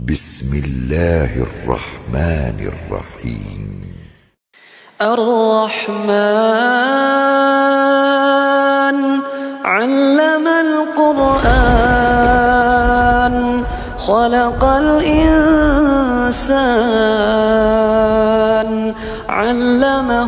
بسم الله الرحمن الرحيم الرحمن علم القرآن خلق الإنسان علمه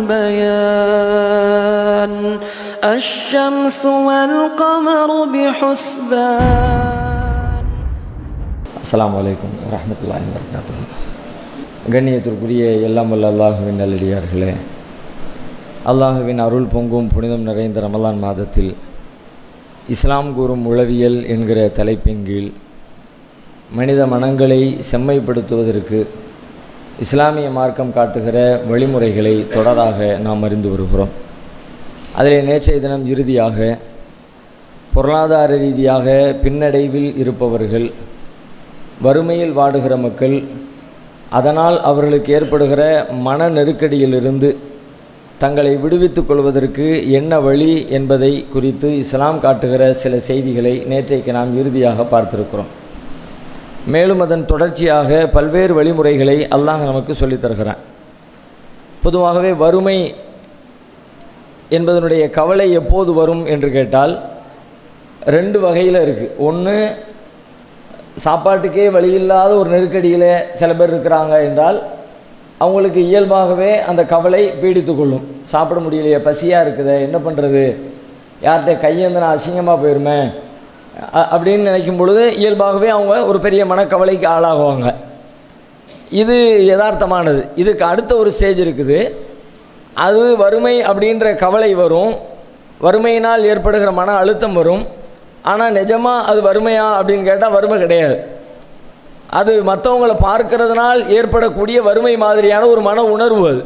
البيان الشمس والقمر بحسبان அஸ்ஸலாமு அலைக்கும் வரஹ்மத்துல்லாஹி வபரகாத்துஹு கண்ணியத்திற்குரிய எல்லாம் வல்ல அல்லாஹுவின் நல்லடியார்களே அல்லாஹுவின் அருள் பொங்கும் புனிதம் நிறைந்த ரமலான் மாதத்தில் இஸ்லாம் கூறும் உளவியல் என்கிற தலைப்பின் கீழ் மனித மனங்களை செம்மைப்படுத்துவதற்கு இஸ்லாமிய மார்க்கம் காட்டுகிற வழிமுறைகளை தொடராக நாம் அறிந்து வருகிறோம் அதில் நேற்றைய தினம் இறுதியாக பொருளாதார ரீதியாக பின்னடைவில் இருப்பவர்கள் வறுமையில் வாடுகிற மக்கள் அதனால் அவர்களுக்கு ஏற்படுகிற மன நெருக்கடியிலிருந்து தங்களை விடுவித்துக் கொள்வதற்கு என்ன வழி என்பதை குறித்து இஸ்லாம் காட்டுகிற சில செய்திகளை நேற்றைக்கு நாம் இறுதியாக பார்த்திருக்கிறோம் மேலும் அதன் தொடர்ச்சியாக பல்வேறு வழிமுறைகளை அல்லாஹ் நமக்கு சொல்லித் தருகிறான் பொதுவாகவே வறுமை என்பதனுடைய கவலை எப்போது வரும் என்று கேட்டால் ரெண்டு வகையில் இருக்குது ஒன்று சாப்பாட்டுக்கே வழி இல்லாத ஒரு நெருக்கடியில் சில பேர் இருக்கிறாங்க என்றால் அவங்களுக்கு இயல்பாகவே அந்த கவலை பீடித்து கொள்ளும் சாப்பிட முடியலையே பசியாக இருக்குதே என்ன பண்ணுறது யார்கிட்ட கையேந்து நான் அசிங்கமாக போயிருமே அ- அப்படின்னு நினைக்கும் பொழுது இயல்பாகவே அவங்க ஒரு பெரிய மனக்கவலைக்கு ஆளாகுவாங்க இது யதார்த்தமானது இதுக்கு அடுத்த ஒரு ஸ்டேஜ் இருக்குது அது வறுமை அப்படின்ற கவலை வரும் வறுமையினால் ஏற்படுகிற மன அழுத்தம் வரும் ஆனால் நிஜமாக அது வறுமையா அப்படின்னு கேட்டால் வறுமை கிடையாது அது மற்றவங்களை பார்க்கறதுனால் ஏற்படக்கூடிய வறுமை மாதிரியான ஒரு மன உணர்வு அது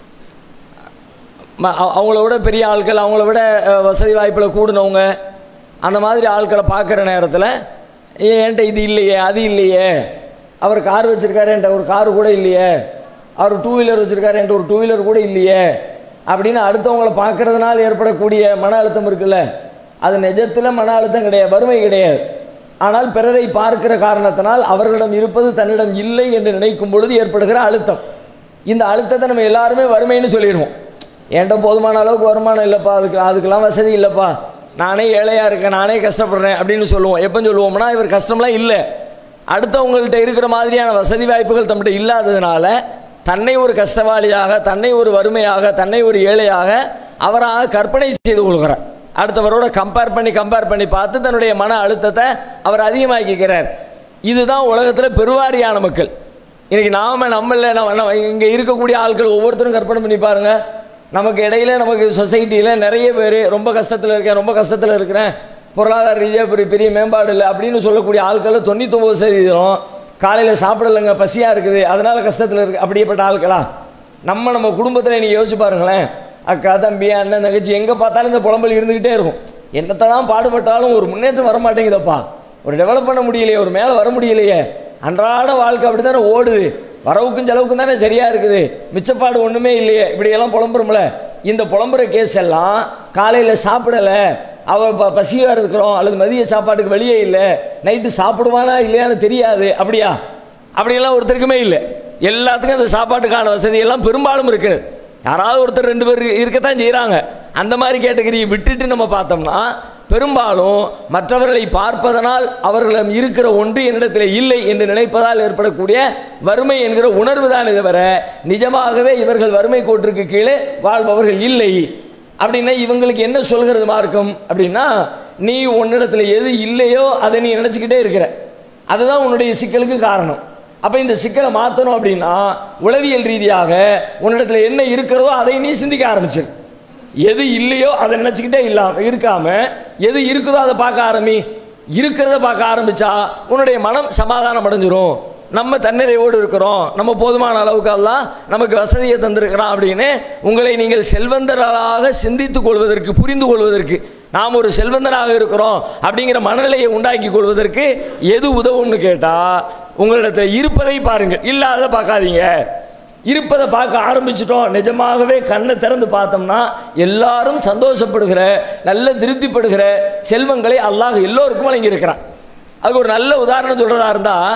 ம- அவ- அவங்கள விட பெரிய ஆட்கள் அவங்கள விட அஹ், வசதி வாய்ப்பில் கூடினவங்க அந்த மாதிரி ஆட்களை பார்க்குற நேரத்தில் ஏ என்கிட்ட இது இல்லையே அது இல்லையே அவர் கார் வச்சுருக்காரு என்கிட்ட ஒரு கார் கூட இல்லையே அவர் டூ வீலர் வச்சுருக்காரு என்கிட்ட ஒரு டூ வீலர் கூட இல்லையே அப்படின்னு அடுத்தவங்களை பார்க்கறதுனால ஏற்படக்கூடிய மன அழுத்தம் இருக்குல்ல அது நிஜத்தில் மன அழுத்தம் கிடையாது வறுமை கிடையாது ஆனால் பிறரை பார்க்கிற காரணத்தினால் அவர்களிடம் இருப்பது தன்னிடம் இல்லை என்று நினைக்கும் பொழுது ஏற்படுகிற அழுத்தம் இந்த அழுத்தத்தை நம்ம எல்லாருமே வறுமைன்னு சொல்லிடுவோம் என்கிட்ட போதுமான அளவுக்கு வருமானம் இல்லைப்பா அதுக்கு அதுக்கெல்லாம் வசதி இல்லைப்பா நானே ஏழையாக இருக்கேன் நானே கஷ்டப்படுறேன் அப்படின்னு சொல்லுவோம் எப்போ சொல்லுவோம்னா இவர் கஷ்டம்லாம் இல்லை அடுத்தவங்கள்ட்ட இருக்கிற மாதிரியான வசதி வாய்ப்புகள் தம்மிட்ட இல்லாததுனால தன்னை ஒரு கஷ்டவாளியாக தன்னை ஒரு வறுமையாக தன்னை ஒரு ஏழையாக அவராக கற்பனை செய்து கொள்கிறார் அடுத்தவரோட கம்பேர் பண்ணி கம்பேர் பண்ணி பார்த்து தன்னுடைய மன அழுத்தத்தை அவர் அதிகமாக்கிக்கிறார் இதுதான் உலகத்தில் பெருவாரியான மக்கள் இன்னைக்கு நாம நம்மள நம்ம நம்ம இங்கே இருக்கக்கூடிய ஆட்கள் ஒவ்வொருத்தரும் கற்பனை பண்ணி பாருங்க நமக்கு இடையில நமக்கு சொசைட்டியில் நிறைய பேர் ரொம்ப கஷ்டத்தில் இருக்கேன் ரொம்ப கஷ்டத்தில் இருக்கிறேன் பொருளாதார ரீதியாக பெரிய பெரிய மேம்பாடு இல்லை அப்படின்னு சொல்லக்கூடிய ஆட்கள் தொண்ணூத்தொம்பது சதவீதம் காலையில் சாப்பிடலைங்க பசியாக இருக்குது அதனால கஷ்டத்தில் இருக்கு அப்படியேப்பட்ட ஆட்களா நம்ம நம்ம குடும்பத்தில் நீங்கள் யோசிச்சு பாருங்களேன் அக்கா தம்பி அண்ணன் தங்கச்சி எங்கே பார்த்தாலும் இந்த புலம்பல் இருந்துக்கிட்டே இருக்கும் என்னத்தை தான் பாடுபட்டாலும் ஒரு முன்னேற்றம் வர மாட்டேங்குதப்பா ஒரு டெவலப் பண்ண முடியலையே ஒரு மேலே வர முடியலையே அன்றாட வாழ்க்கை அப்படி தானே ஓடுது வரவுக்கும் செலவுக்கும் தானே சரியா இருக்குது மிச்சப்பாடு ஒன்றுமே இல்லையே இப்படியெல்லாம் புலம்புறோம்ல இந்த புலம்புற கேஸ் எல்லாம் காலையில் சாப்பிடலை அவ ப பசியாக இருக்கிறோம் அல்லது மதிய சாப்பாட்டுக்கு வெளியே இல்லை நைட்டு சாப்பிடுவானா இல்லையான்னு தெரியாது அப்படியா அப்படியெல்லாம் ஒருத்தருக்குமே இல்லை எல்லாத்துக்கும் அந்த சாப்பாட்டுக்கான வசதி எல்லாம் பெரும்பாலும் இருக்குது யாராவது ஒருத்தர் ரெண்டு பேர் இருக்கத்தான் செய்கிறாங்க அந்த மாதிரி கேட்டகரியை விட்டுட்டு நம்ம பார்த்தோம்னா பெரும்பாலும் மற்றவர்களை பார்ப்பதனால் அவர்களிடம் இருக்கிற ஒன்று என்னிடத்தில் இல்லை என்று நினைப்பதால் ஏற்படக்கூடிய வறுமை என்கிற உணர்வு தான் தவிர நிஜமாகவே இவர்கள் வறுமை கோட்டிற்கு கீழே வாழ்பவர்கள் இல்லை அப்படின்னா இவங்களுக்கு என்ன சொல்கிறது மார்க்கம் அப்படின்னா நீ உன்னிடத்தில் எது இல்லையோ அதை நீ நினச்சிக்கிட்டே இருக்கிற அதுதான் உன்னுடைய சிக்கலுக்கு காரணம் அப்போ இந்த சிக்கலை மாற்றணும் அப்படின்னா உளவியல் ரீதியாக உன்னிடத்தில் என்ன இருக்கிறதோ அதை நீ சிந்திக்க ஆரம்பிச்சிரு எது இல்லையோ அதை நினச்சிக்கிட்டே இல்லாம இருக்காம எது இருக்குதோ அதை பார்க்க ஆரம்பி இருக்கிறத பார்க்க ஆரம்பிச்சா உன்னுடைய மனம் சமாதானம் அடைஞ்சிரும் நம்ம தன்னிறைவோடு இருக்கிறோம் நம்ம போதுமான அளவுக்கு எல்லாம் நமக்கு வசதியை தந்திருக்கிறான் அப்படின்னு உங்களை நீங்கள் செல்வந்தராக சிந்தித்துக் கொள்வதற்கு புரிந்து கொள்வதற்கு நாம் ஒரு செல்வந்தராக இருக்கிறோம் அப்படிங்கிற மனநிலையை உண்டாக்கி கொள்வதற்கு எது உதவும்னு கேட்டால் உங்களிடத்தில் இருப்பதை பாருங்கள் இல்லாத பார்க்காதீங்க இருப்பதை பார்க்க ஆரம்பிச்சிட்டோம் நிஜமாகவே கண்ணை திறந்து பார்த்தோம்னா எல்லாரும் சந்தோஷப்படுகிற நல்ல திருப்திப்படுகிற செல்வங்களை அல்லாஹ் எல்லோருக்கும் வழங்கி இருக்கிறான் அதுக்கு ஒரு நல்ல உதாரணம் சொல்கிறதா இருந்தால்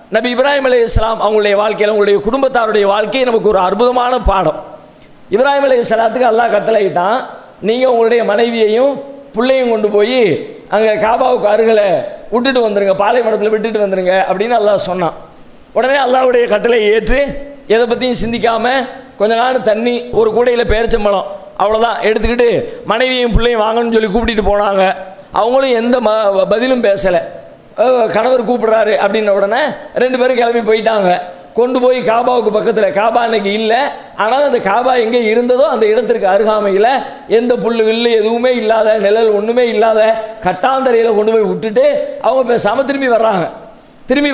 நபி இப்ராஹிம் அலி இஸ்லாம் அவங்களுடைய வாழ்க்கையில் அவங்களுடைய குடும்பத்தாருடைய வாழ்க்கை நமக்கு ஒரு அற்புதமான பாடம் இப்ராஹிம் அலி இஸ்லாத்துக்கு அல்லாஹ் கட்டளையிட்டான் நீங்கள் உங்களுடைய மனைவியையும் பிள்ளையும் கொண்டு போய் அங்கே காபாவுக்கு அருகில் விட்டுட்டு வந்துருங்க பாலைவனத்தில் விட்டுட்டு வந்துருங்க அப்படின்னு அல்லாஹ் சொன்னான் உடனே அல்லாஹ்வுடைய கட்டளையை ஏற்று எதை பற்றியும் சிந்திக்காம கொஞ்ச நாள் தண்ணி ஒரு கூடையில் பேரிச்சம்பழம் அவ்வளோதான் எடுத்துக்கிட்டு மனைவியும் பிள்ளையும் வாங்கன்னு சொல்லி கூப்பிட்டுட்டு போனாங்க அவங்களும் எந்த ம பதிலும் பேசலை அஹ் கணவர் கூப்பிடுறாரு அப்படின்ன உடனே ரெண்டு பேரும் கிளம்பி போயிட்டாங்க கொண்டு போய் காபாவுக்கு பக்கத்தில் காபா அன்னைக்கு இல்லை ஆனால் அந்த காபா எங்கே இருந்ததோ அந்த இடத்திற்கு அருகாமையில் எந்த புல்லு வில்லு எதுவுமே இல்லாத நிழல் ஒன்றுமே இல்லாத கட்டாந்தரையில் கொண்டு போய் விட்டுட்டு அவங்க பேசாமல் திரும்பி வர்றாங்க திரும்பி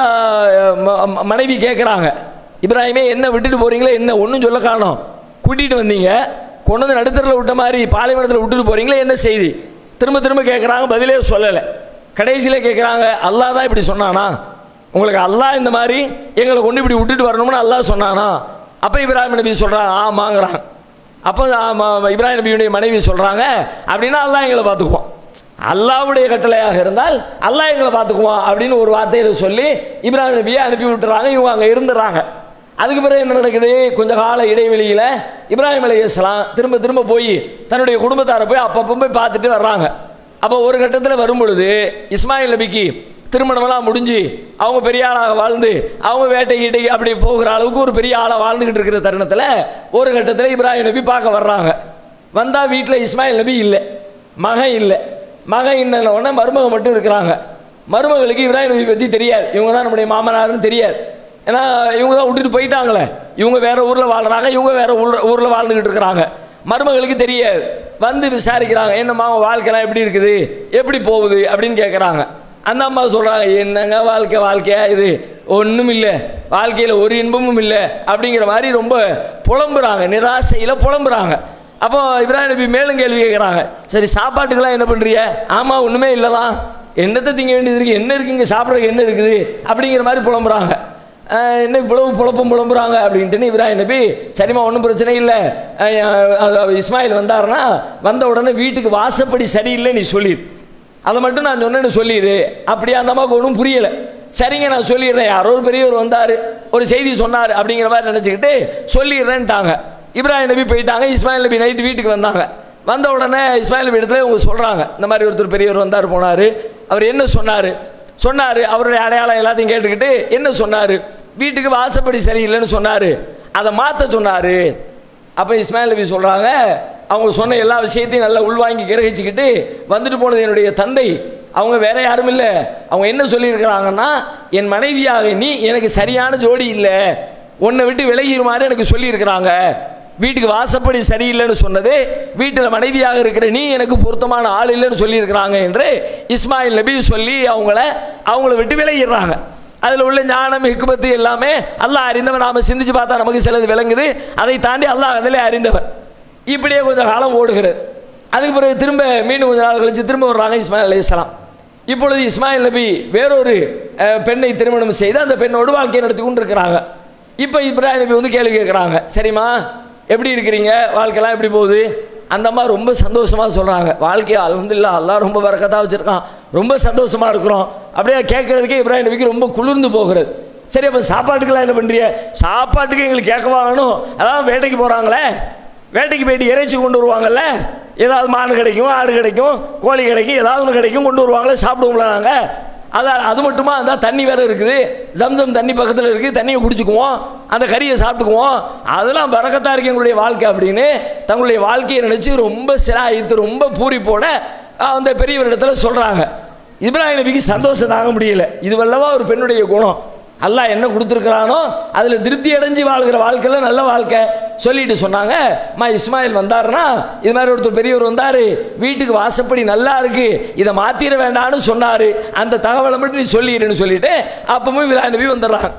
வந்தால் மனைவி கேட்குறாங்க இப்ராஹிமே என்ன விட்டுட்டு போகிறீங்களே என்ன ஒன்றும் சொல்ல காணோம் கூட்டிகிட்டு வந்தீங்க கொண்டு வந்து நடுத்தரில் விட்ட மாதிரி பாலைவனத்தில் விட்டுட்டு போகிறீங்களே என்ன செய்தி திரும்ப திரும்ப கேட்குறாங்க பதிலே சொல்லலை கடைசியில் கேட்குறாங்க அல்லாஹ் தான் இப்படி சொன்னானா உங்களுக்கு அல்லாஹ் இந்த மாதிரி எங்களை கொண்டு இப்படி விட்டுட்டு வரணும்னு அல்லாஹ் சொன்னானா அப்போ இப்ராஹிம் நபி சொல்கிறாங்க ஆமாங்கிறாங்க அப்போ ஆமா, இப்ராஹிம் நபியுடைய மனைவி சொல்கிறாங்க அப்படின்னா அல்லாஹ் எங்களை பார்த்துக்குவோம் அல்லாஹ்வுடைய கட்டளையாக இருந்தால் அல்லாஹ் எங்களை பார்த்துக்குவான் அப்படின்னு ஒரு வார்த்தையில் சொல்லி இப்ராஹிம் நபியை அனுப்பி விட்டுறாங்க இவங்க அங்கே இருந்துடுறாங்க அதுக்கு பிறகு என்ன நடக்குது கொஞ்ச கால இடைவெளியில் இப்ராஹிம் அலையாஸ்லாம் திரும்ப திரும்ப போய் தன்னுடைய குடும்பத்தாரை போய் அப்பப்போ போய் பார்த்துட்டு வர்றாங்க அப்போ ஒரு கட்டத்தில் வரும் பொழுது இஸ்மாயில் நபிக்கு திருமணமெல்லாம் முடிஞ்சு அவங்க பெரிய ஆளாக வாழ்ந்து அவங்க வேட்டை கீட்டைக்கு அப்படி போகிற அளவுக்கு ஒரு பெரிய ஆளாக வாழ்ந்துக்கிட்டு இருக்கிற தருணத்தில் ஒரு கட்டத்தில் இப்ராஹிம் நபி பார்க்க வர்றாங்க வந்தால் வீட்டில் இஸ்மாயில் நபி இல்லை மகன் இல்லை மகன் இன்ன உடனே மருமகன் மட்டும் இருக்கிறாங்க மருமகளுக்கு இப்ராஹிம் நபி பற்றி தெரியாது இவங்க தான் நம்முடைய மாமனார்னு தெரியாது ஏன்னா இவங்க தான் விட்டுட்டு போயிட்டாங்களே இவங்க வேற ஊரில் வாழ்கிறாங்க இவங்க வேற ஊரில் ஊரில் வாழ்ந்துக்கிட்டு இருக்கிறாங்க மருமகளுக்கு தெரியாது வந்து விசாரிக்கிறாங்க என்னம்மா உன் வாழ்க்கைலாம் எப்படி இருக்குது எப்படி போகுது அப்படின்னு கேட்குறாங்க அந்த அம்மா சொல்கிறாங்க என்னங்க வாழ்க்கை வாழ்க்கையா இது ஒன்றும் இல்லை வாழ்க்கையில் ஒரு இன்பமும் இல்லை அப்படிங்கிற மாதிரி ரொம்ப புலம்புறாங்க நிராசையில் புலம்புறாங்க அப்போ இப்ராஹிம் நபி மேலும் கேள்வி கேட்குறாங்க சரி சாப்பாட்டுக்கெல்லாம் என்ன பண்ணுறிய ஆமாம் ஒன்றுமே இல்லை தான் என்னத்தை திங்க வேண்டியது இருக்குது என்ன இருக்குங்க சாப்பிட்றதுக்கு என்ன இருக்குது அப்படிங்கிற மாதிரி புலம்புறாங்க அஹ் என்ன இவ்வளவு புழப்பம் புலம்புறாங்க அப்படின்ட்டுன்னு இப்ராஹிம் நபி சரிம்மா ஒன்றும் பிரச்சனை இல்லை அஹ் அது இஸ்மாயில் வந்தாருன்னா வந்த உடனே வீட்டுக்கு வாசப்படி சரியில்லை நீ சொல்லிடு அதை மட்டும் நான் சொன்னேன்னு சொல்லிடு அப்படியே அந்த அம்மாவுக்கு ஒன்றும் புரியலை சரிங்க நான் சொல்லிடுறேன் யாரோ ஒரு பெரியவர் வந்தார் ஒரு செய்தி சொன்னார் அப்படிங்கிற மாதிரி நினச்சிக்கிட்டு சொல்லிடுறேன்ட்டாங்க இப்ராஹிம் நபி போயிட்டாங்க இஸ்மாயில் நபி நைட்டு வீட்டுக்கு வந்தாங்க வந்த உடனே இஸ்மாயில் நபி இடத்துல இவங்க சொல்கிறாங்க இந்த மாதிரி ஒருத்தர் பெரியவர் வந்தார் போனார் அவர் என்ன சொன்னார் சொன்னார் அவருடைய அடையாளம் எல்லாத்தையும் கேட்டுக்கிட்டு என்ன சொன்னார் வீட்டுக்கு வாசப்படி சரியில்லைன்னு சொன்னார் அதை மாற்ற சொன்னார் அப்போ இஸ்மாயில் நபி சொல்கிறாங்க அவங்க சொன்ன எல்லா விஷயத்தையும் நல்லா உள்வாங்கி கிரகிச்சுக்கிட்டு வந்துட்டு போனது என்னுடைய தந்தை அவங்க வேற யாரும் இல்லை அவங்க என்ன சொல்லியிருக்கிறாங்கன்னா என் மனைவியாக நீ எனக்கு சரியான ஜோடி இல்லை உன்னை விட்டு விலகிருமாறு எனக்கு சொல்லியிருக்கிறாங்க வீட்டுக்கு வாசப்படி சரியில்லைன்னு சொன்னது வீட்டில் மனைவியாக இருக்கிற நீ எனக்கு பொருத்தமான ஆள் இல்லைன்னு சொல்லியிருக்கிறாங்க என்று இஸ்மாயில் நபி சொல்லி அவங்கள அவங்கள விட்டு விலகிடுறாங்க அதில் உள்ள ஞானம் ஹிக்மத்து எல்லாமே அல்லாஹ் அறிந்தவன் நாம சிந்திச்சு பார்த்தா நமக்கு சிலது விளங்குது அதை தாண்டி அல்லாஹ் அதிலே அறிந்தவன் இப்படியே கொஞ்சம் காலம் ஓடுகிறது அதுக்கு பிறகு திரும்ப மீண்டும் கொஞ்ச நாள் கழிச்சு திரும்ப வர்றாங்க இஸ்மாயில் அலைஹிஸ்ஸலாம் இப்பொழுது இஸ்மாயில் நபி வேறொரு அஹ், பெண்ணை திருமணம் செய்து அந்த பெண்ணோடு வாழ்க்கை நடத்தி கொண்டு இருக்கிறாங்க இப்போ இப்ராஹிம் நபி வந்து கேள்வி கேட்குறாங்க சரிம்மா எப்படி இருக்கிறீங்க வாழ்க்கைலாம் எப்படி போகுது அந்த அம்மா ரொம்ப சந்தோஷமாக சொல்கிறாங்க வாழ்க்கையை அல்ஹம்துலில்லாஹ் அல்லாஹ் ரொம்ப வரக்கத்தாக வச்சுருக்கான் ரொம்ப சந்தோஷமாக இருக்கிறோம் அப்படியே கேட்குறதுக்கே இப்ராஹிம் நபிக்கு ரொம்ப குளிர்ந்து போகிறது சரி அப்போ சாப்பாட்டுக்கெல்லாம் என்ன பண்ணுறிய சாப்பாட்டுக்கு எங்களுக்கு கேட்கவா வேணும் அதான் வேட்டைக்கு போகிறாங்களே வேட்டைக்கு போயிட்டு இறைச்சி கொண்டு வருவாங்கல்ல ஏதாவது மான் கிடைக்கும் ஆடு கிடைக்கும் கோழி கிடைக்கும் ஏதாவது ஒன்று கிடைக்கும் கொண்டு வருவாங்களே சாப்பிடுவோங்களா நாங்கள் அதான் அது மட்டுமா அந்த தண்ணி வேற இருக்குது ஜம்சம் தண்ணி பக்கத்தில் இருக்குது தண்ணியை குடிச்சுக்குவோம் அந்த கறியை சாப்பிட்டுக்குவோம் அதெல்லாம் பறக்கத்தான் இருக்கு எங்களுடைய வாழ்க்கை அப்படின்னு தங்களுடைய வாழ்க்கையை நினச்சி ரொம்ப சிராயித்து ரொம்ப பூரிப்போட அஹ், அந்த பெரியவரிடத்துல சொல்கிறாங்க இப்ராஹிம் நபிக்கு சந்தோஷம் தாங்க முடியல இது வல்லவா ஒரு பெண்ணுடைய குணம் அல்லாஹ் என்ன கொடுத்துருக்கிறானோ அதில் திருப்தி அடைஞ்சு வாழ்கிற வாழ்க்கையில் நல்ல வாழ்க்கை சொல்லிட்டு சொன்னாங்க மா இஸ்மாயில் வந்தாருன்னா இது மாதிரி ஒருத்தர் பெரியவர் வந்தார் வீட்டுக்கு வாசப்படி நல்லா இருக்கு இதை மாற்றிட வேண்டாம்னு சொன்னார் அந்த தகவலை மட்டும் நீ சொல்லிடுன்னு சொல்லிட்டு அப்பவும் விழா நபி வந்துடுறாங்க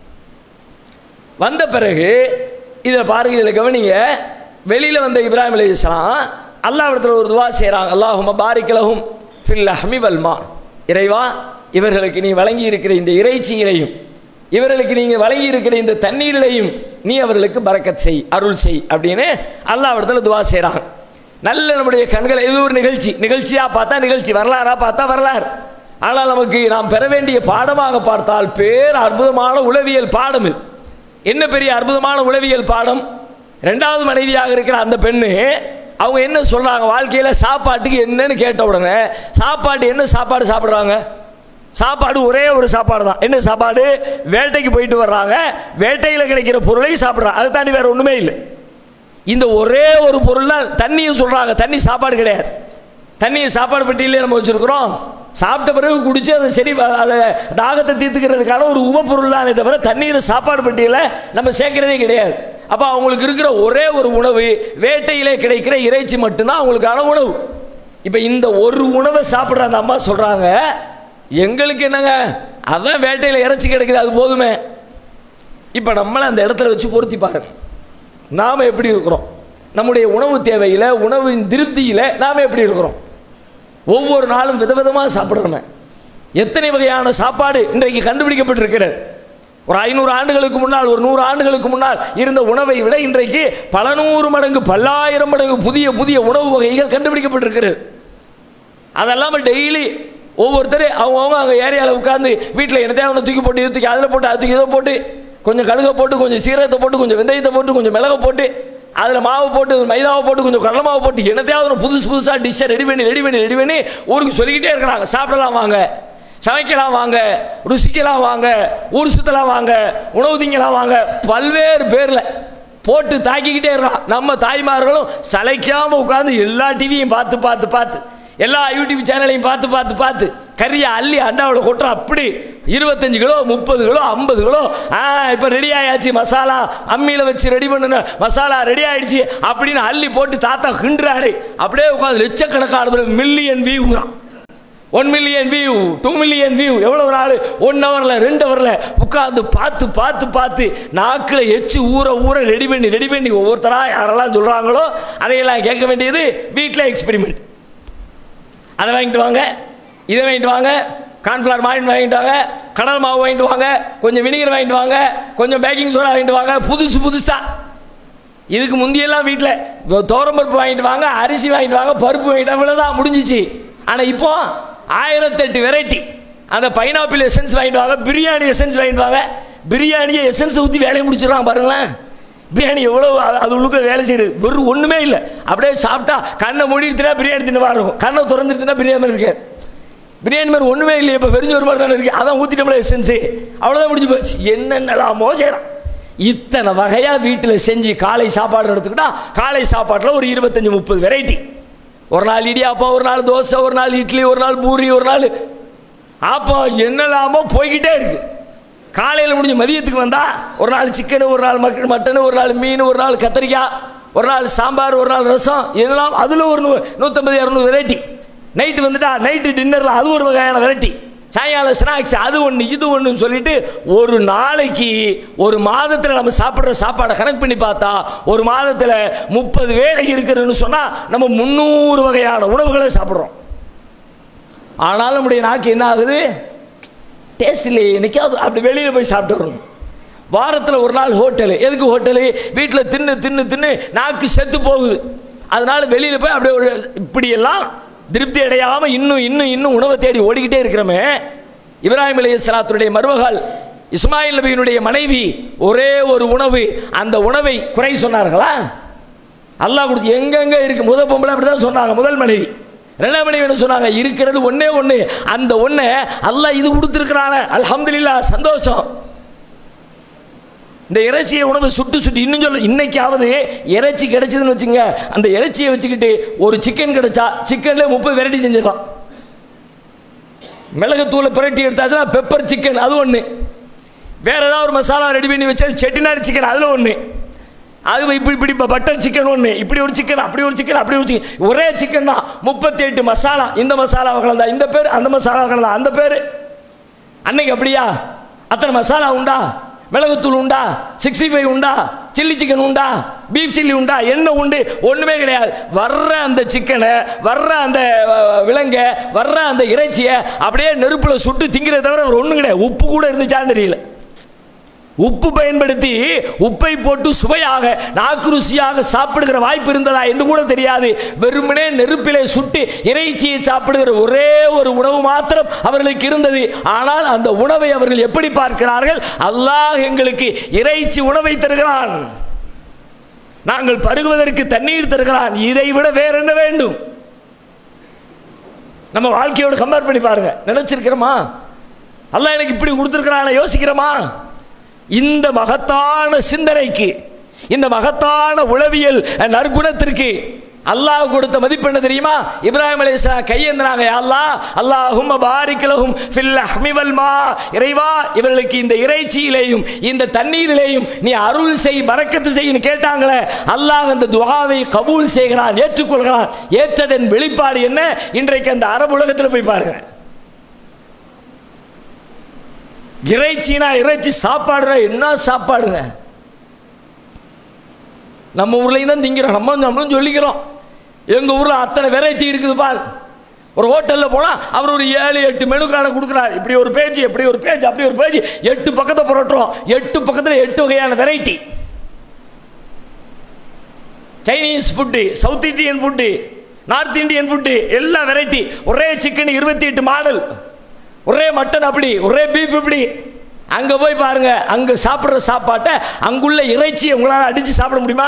வந்த பிறகு இதில் பாருங்க இதில் கவனிங்க வெளியில் வந்த இப்ராஹிம் அலி இஸ்லாம் அல்லாவிடத்தில் ஒரு துவா செய்கிறாங்க அல்லாஹும பாரிக்கலஹும் ஃபில் அஹ்மி வல்மா இறைவா இவர்களுக்கு நீ வழங்கி இருக்கிற இந்த இறைச்சியிலையும் இவர்களுக்கு நீங்கள் வழங்கி இருக்கிற இந்த தண்ணீரிலையும் நீ அவர்களுக்கு பரக்கத் செய் அருள் செய் அப்படின்னு அல்லாவிடத்தில் துவா செய்கிறாங்க நல்ல நம்முடைய கண்களை இது ஒரு நிகழ்ச்சி நிகழ்ச்சியாக பார்த்தா நிகழ்ச்சி வரலாறா பார்த்தா வரலாறு ஆனால் நமக்கு நாம் பெற வேண்டிய பாடமாக பார்த்தால் பேர் அற்புதமான உளவியல் பாடம் இது என்ன பெரிய அற்புதமான உளவியல் பாடம் ரெண்டாவது மனைவியாக இருக்கிற அந்த பெண்ணு அவங்க என்ன சொல்றாங்க வாழ்க்கையில சாப்பாட்டுக்கு என்னன்னு கேட்ட உடனே சாப்பாடு என்ன சாப்பாடு சாப்பிடுறாங்க சாப்பாடு ஒரே ஒரு சாப்பாடு தான் என்ன சாப்பாடு வேட்டைக்கு போயிட்டு வர்றாங்க வேட்டையில் கிடைக்கிற பொருளை சாப்பிட்றாங்க அதை தாண்டி வேற ஒண்ணுமே இல்லை இந்த ஒரே ஒரு பொருள் தான் தண்ணியும் சொல்றாங்க தண்ணி சாப்பாடு கிடையாது தண்ணியை சாப்பாடு பெட்டியிலே நம்ம வச்சிருக்கிறோம் சாப்பிட்ட பிறகு குடிச்சு அதை சரி வ- அதை தாகத்தை தீர்த்துக்கிறதுக்கான ஒரு உபப்பொருள் தானே தவிர தண்ணீரை சாப்பாடு பெட்டியில் நம்ம சேர்க்கிறதே கிடையாது அப்போ அவங்களுக்கு இருக்கிற ஒரே ஒரு உணவு வேட்டையிலே கிடைக்கிற இறைச்சி மட்டும்தான் அவங்களுக்கான உணவு இப்போ இந்த ஒரு உணவை சாப்பிட்ற அந்த அம்மா சொல்கிறாங்க எங்களுக்கு என்னங்க அதான் வேட்டையில் இறைச்சி கிடைக்குது அது போதுமே இப்போ நம்மளை அந்த இடத்துல வச்சு பொருத்தி பாருங்க நாம் எப்படி இருக்கிறோம் நம்முடைய உணவு தேவையில் உணவின் திருப்தியில் நாம் எப்படி இருக்கிறோம் ஒவ்வொரு நாளும் விதவிதமாக சாப்பிட்றோமே எத்தனை வகையான சாப்பாடு இன்றைக்கு கண்டுபிடிக்கப்பட்டிருக்கிறது ஒரு ஐநூறு ஆண்டுகளுக்கு முன்னால் ஒரு நூறு ஆண்டுகளுக்கு முன்னால் இருந்த உணவை விட இன்றைக்கு பல நூறு மடங்கு பல்லாயிரம் மடங்கு புதிய புதிய உணவு வகைகள் கண்டுபிடிக்கப்பட்டிருக்கிறது அதெல்லாம டெய்லி ஒவ்வொருத்தர் அவங்கவுங்க அங்கே ஏரியாவில் உட்காந்து வீட்டில் என்னத்தையும் ஒன்று தூக்கி போட்டு இது தூக்கி அதில் போட்டு அது தூக்கி இதை போட்டு கொஞ்சம் கடுகை போட்டு கொஞ்சம் சீரகத்தை போட்டு கொஞ்சம் வெந்தயத்தை போட்டு கொஞ்சம் மிளகை போட்டு அதில் மாவு போட்டு மைதாவை போட்டு கொஞ்சம் கடலை மாவு போட்டு என்னத்தையாவது ஒரு புதுசு புதுசாக டிஷ்ஷை ரெடி பண்ணி ரெடி பண்ணி ரெடி பண்ணி ஊருக்கு சொல்லிக்கிட்டே இருக்கிறாங்க சாப்பிடலாம் வாங்க சமைக்கலாம் வாங்க ருசிக்கலாம் வாங்க ஊர் சுத்தலாம் வாங்க உணவு திங்கலாம் வாங்க பல்வேறு பேரில் போட்டு தாக்கிக்கிட்டே இருக்கான் நம்ம தாய்மார்களும் சளைக்காம உட்காந்து எல்லா டிவியும் பார்த்து பார்த்து பார்த்து எல்லா யூடியூப் சேனலையும் பார்த்து பார்த்து பார்த்து கறியை அள்ளி அண்டாவில் கொட்டுறோம் அப்படி இருபத்தஞ்சு கிலோ முப்பது கிலோ ஐம்பது கிலோ ஆ இப்போ ரெடி ஆயாச்சு மசாலா அம்மியில் வச்சு ரெடி பண்ணுன மசாலா ரெடி ஆயிடுச்சு அப்படின்னு அள்ளி போட்டு தாத்தா கிண்டுறாரு அப்படியே உட்காந்து லட்சக்கணக்கான மில்லியன் வியூங்கிறான் one million view two million view எவ்வளோ நாள் ஒன் ஹவரில் ரெண்டு ஹவரில் உட்காந்து பார்த்து பார்த்து பார்த்து நாக்கில் எச்சு ஊற ஊற ரெடி பண்ணி ரெடி பண்ணி ஒவ்வொருத்தராக யாரெல்லாம் சொல்கிறாங்களோ அதையெல்லாம் கேட்க வேண்டியது வீட்டில் எக்ஸ்பெரிமெண்ட் அதை வாங்கிட்டு வாங்க இதை வாங்கிட்டு வாங்க கார்ன்ஃப்ளவர் மாவு வாங்கிட்டு வாங்க கடல் மாவு வாங்கிட்டு வாங்க கொஞ்சம் வினிகர் வாங்கிட்டு வாங்க கொஞ்சம் பேக்கிங் சோடா வாங்கிட்டு வாங்க புதுசு புதுசாக இதுக்கு முந்தியெல்லாம் வீட்டில் பருப்பு வாங்கிட்டு வாங்க அரிசி வாங்கிட்டு வாங்க பருப்பு வாங்கிட்டு வாங்க இவ்வளோதான் முடிஞ்சிச்சு ஆனால் இப்போ ஆயிரத்தெட்டு வெரைட்டி அந்த பைனாப்பிள் எசன்ஸ் வாங்கிட்டு வாங்க பிரியாணி எசன்ஸ் வாங்கிட்டு வாங்க பிரியாணியை எசன்ஸ் ஊற்றி வேலையை முடிச்சிடுறாங்க பாருங்களேன் பிரியாணி எவ்வளோ அது- அது உள்ளுக்குள்ள வேலை செய்யுது வெறும் ஒன்றுமே இல்லை அப்படியே சாப்பிட்டா கண்ணை மூடிட்டுனா பிரியாணி தின்னு இருக்கும் கண்ணை திறந்துட்டுனா பிரியாணி மாதிரி இருக்கு பிரியாணி மாதிரி ஒன்றுமே இல்லை இப்போ வெறிஞ்சோறு மாதிரி தானே இருக்கு அதான் ஊற்றிட்டோம்ல எசன்ஸு அவ்வளோதான் முடிஞ்சு போச்சு என்னென்னலாமோ செய்கிறான் இத்தனை வகையாக வீட்டில் செஞ்சு காலை சாப்பாடு எடுத்துக்கிட்டா காலை சாப்பாட்டில் ஒரு இருபத்தஞ்சி முப்பது வெரைட்டி ஒரு நாள் இடியாப்பம் ஒரு நாள் தோசை ஒரு நாள் இட்லி ஒரு நாள் பூரி ஒரு நாள் ஆப்பம் என்னெல்லாமோ போய்கிட்டே இருக்கு காலையில் முடிஞ்ச மதியத்துக்கு வந்தா ஒரு நாள் சிக்கனு ஒரு நாள் மட்டன் மட்டனு ஒரு நாள் மீன் ஒரு நாள் கத்திரிக்காய் ஒரு நாள் சாம்பார் ஒரு நாள் ரசம் இதெல்லாம் அதில் ஒரு நூ நூற்றம்பது இரநூறு வெரைட்டி நைட்டு வந்துட்டா நைட்டு டின்னரில் அது ஒரு வகையான வெரைட்டி சாயங்காலம் ஸ்நாக்ஸ் அது ஒன்று இது ஒன்றுன்னு சொல்லிட்டு ஒரு நாளைக்கு ஒரு மாதத்தில் நம்ம சாப்பிட்ற சாப்பாடை கணக்கு பண்ணி பார்த்தா ஒரு மாதத்தில் முப்பது வேலை இருக்குதுன்னு சொன்னால் நம்ம முந்நூறு வகையான உணவுகளை சாப்பிட்றோம் ஆனாலும் நம்முடைய நாக்கு என்ன ஆகுது டேஸ்ட் இல்லையே என்னைக்காவது அப்படி வெளியில் போய் சாப்பிட்டு வரணும் வாரத்தில் ஒரு நாள் ஹோட்டலு எதுக்கு ஹோட்டலு வீட்டில் தின்னு தின்னு தின்னு நாக்கு செத்து போகுது அதனால வெளியில் போய் அப்படியே ஒரு இப்படியெல்லாம் திருப்தி அடையாமல் இன்னும் இன்னும் இன்னும் உணவை தேடி ஓடிக்கிட்டே இருக்கிறோமே இப்ராஹிம் அலைஹிஸ்ஸலாத்துடைய மருமகள் இஸ்மாயில் நபியினுடைய மனைவி ஒரே ஒரு உணவு அந்த உணவை குறை சொன்னார்களா அல்லாஹ் கொடுத்து எங்கெங்க இருக்கு முதல் பொம்பளை அப்படி தான் சொன்னாங்க முதல் மனைவி ரெண்டாம் மனைவி என்ன சொன்னாங்க இருக்கிறது ஒண்ணே ஒன்று அந்த ஒன்றை அல்லாஹ் இது கொடுத்துருக்குறான அல்ஹம்துலில்லாஹ் சந்தோஷம் இந்த இறைச்சியை உணவு சுட்டு சுட்டு இன்னும் சொல்ல இன்னைக்காவது இறைச்சி கிடைச்சதுன்னு வச்சுங்க அந்த இறைச்சியை வச்சுக்கிட்டு ஒரு சிக்கன் கிடைச்சா சிக்கன்ல முப்பது வெரைட்டி செஞ்சிடலாம் மிளகுத்தூளை புரட்டி எடுத்தாச்சுன்னா பெப்பர் சிக்கன் அது ஒன்று வேற ஏதாவது ஒரு மசாலா ரெடி பண்ணி வச்சா செட்டிநாடு சிக்கன் அதில் ஒன்று அது இப்படி இப்படி இப்போ பட்டர் சிக்கன் ஒன்று இப்படி ஒரு சிக்கன் அப்படி ஒரு சிக்கன் அப்படி ஒரு சிக்கன் ஒரே சிக்கன் தான் முப்பத்தி எட்டு மசாலா இந்த மசாலா கலந்தா இந்த பேர் அந்த மசாலா கலந்தா அந்த பேர் அன்னைக்கு அப்படியா அத்தனை மசாலா உண்டா மிளகுத்தூள் உண்டா சிக்ஸ்டி ஃபைவ் உண்டா சில்லி சிக்கன் உண்டா பீஃப் சில்லி உண்டா என்ன உண்டு ஒன்றுமே கிடையாது வர்ற அந்த சிக்கனை வர்ற அந்த அஹ், விலங்கை வர்ற அந்த இறைச்சியை அப்படியே நெருப்பில் சுட்டு திங்கிறத தவிர வேறு ஒன்றும் கிடையாது உப்பு கூட இருந்துச்சான்னு தெரியல உப்பு பயன்படுத்தி உப்பை போட்டு சுவையாக நாக்கு ருசியாக சாப்பிடுகிற வாய்ப்பு இருந்ததா என்று கூட தெரியாது வெறுமனே நெருப்பிலே சுட்டு இறைச்சியை சாப்பிடுகிற ஒரே ஒரு உணவு மாத்திரம் அவர்களுக்கு இருந்தது ஆனால் அந்த உணவை அவர்கள் எப்படி பார்க்கிறார்கள் அல்லாஹ் எங்களுக்கு இறைச்சி உணவை தருகிறான் நாங்கள் பருகுவதற்கு தண்ணீர் தருகிறான் இதை விட வேற என்ன வேண்டும் நம்ம வாழ்க்கையோடு கம்பேர் பண்ணி பாருங்க நினைச்சிருக்கிறோமா அல்லாஹ் எனக்கு இப்படி கொடுத்துருக்கிறான யோசிக்கிறோமா இந்த மகத்தான சிந்தனைக்கு இந்த மகத்தான உளவியல் நற்குணத்திற்கு அல்லாஹ் கொடுத்த மதிப்பு என்ன தெரியுமா இப்ராஹிம் அலைஹிஸ்ஸலாம் கையேந்தினாங்க யா அல்லாஹ் அல்லாஹும்ம பாரிக் லஹும் ஃபில் லஹ்மி வல் மா இறைவா இவர்களுக்கு இந்த இறைச்சியிலேயும் இந்த தண்ணீரிலேயும் நீ அருள் செய் பரக்கத்து செய்யின்னு கேட்டாங்களே அல்லாஹ் அந்த துஆவை கபூல் செய்கிறான் ஏற்றுக்கொள்கிறான் ஏற்றதன் வெளிப்பாடு என்ன இன்றைக்கு அந்த அரபு உலகத்தில் போய் பாருங்க இறைச்சினா இறைச்சி சாப்பாடுற என்ன சாப்பாடுங்க நம்ம ஊர்லேயும் தான் திங்கிறோம் நம்ம நம்மளும் சொல்லிக்கிறோம் எங்கள் ஊரில் அத்தனை வெரைட்டி இருக்குது பார் ஒரு ஹோட்டலில் போனால் அவர் ஒரு ஏழு எட்டு மெனு கார்டை கொடுக்குறாரு இப்படி ஒரு பேஜ் இப்படி ஒரு பேஜ் அப்படி ஒரு பேஜ் எட்டு பக்கத்தை புரட்டுறோம் எட்டு பக்கத்தில் எட்டு வகையான variety Chinese food south Indian food north Indian food எல்லா வெரைட்டி ஒரே சிக்கன் இருபத்தி எட்டு மாடல் ஒரே மட்டன் அப்படி ஒரே பீஃப் இப்படி அங்கே போய் பாருங்க அங்கே சாப்பிட்ற சாப்பாட்டை அங்குள்ள இறைச்சியை உங்களால் அடித்து சாப்பிட முடியுமா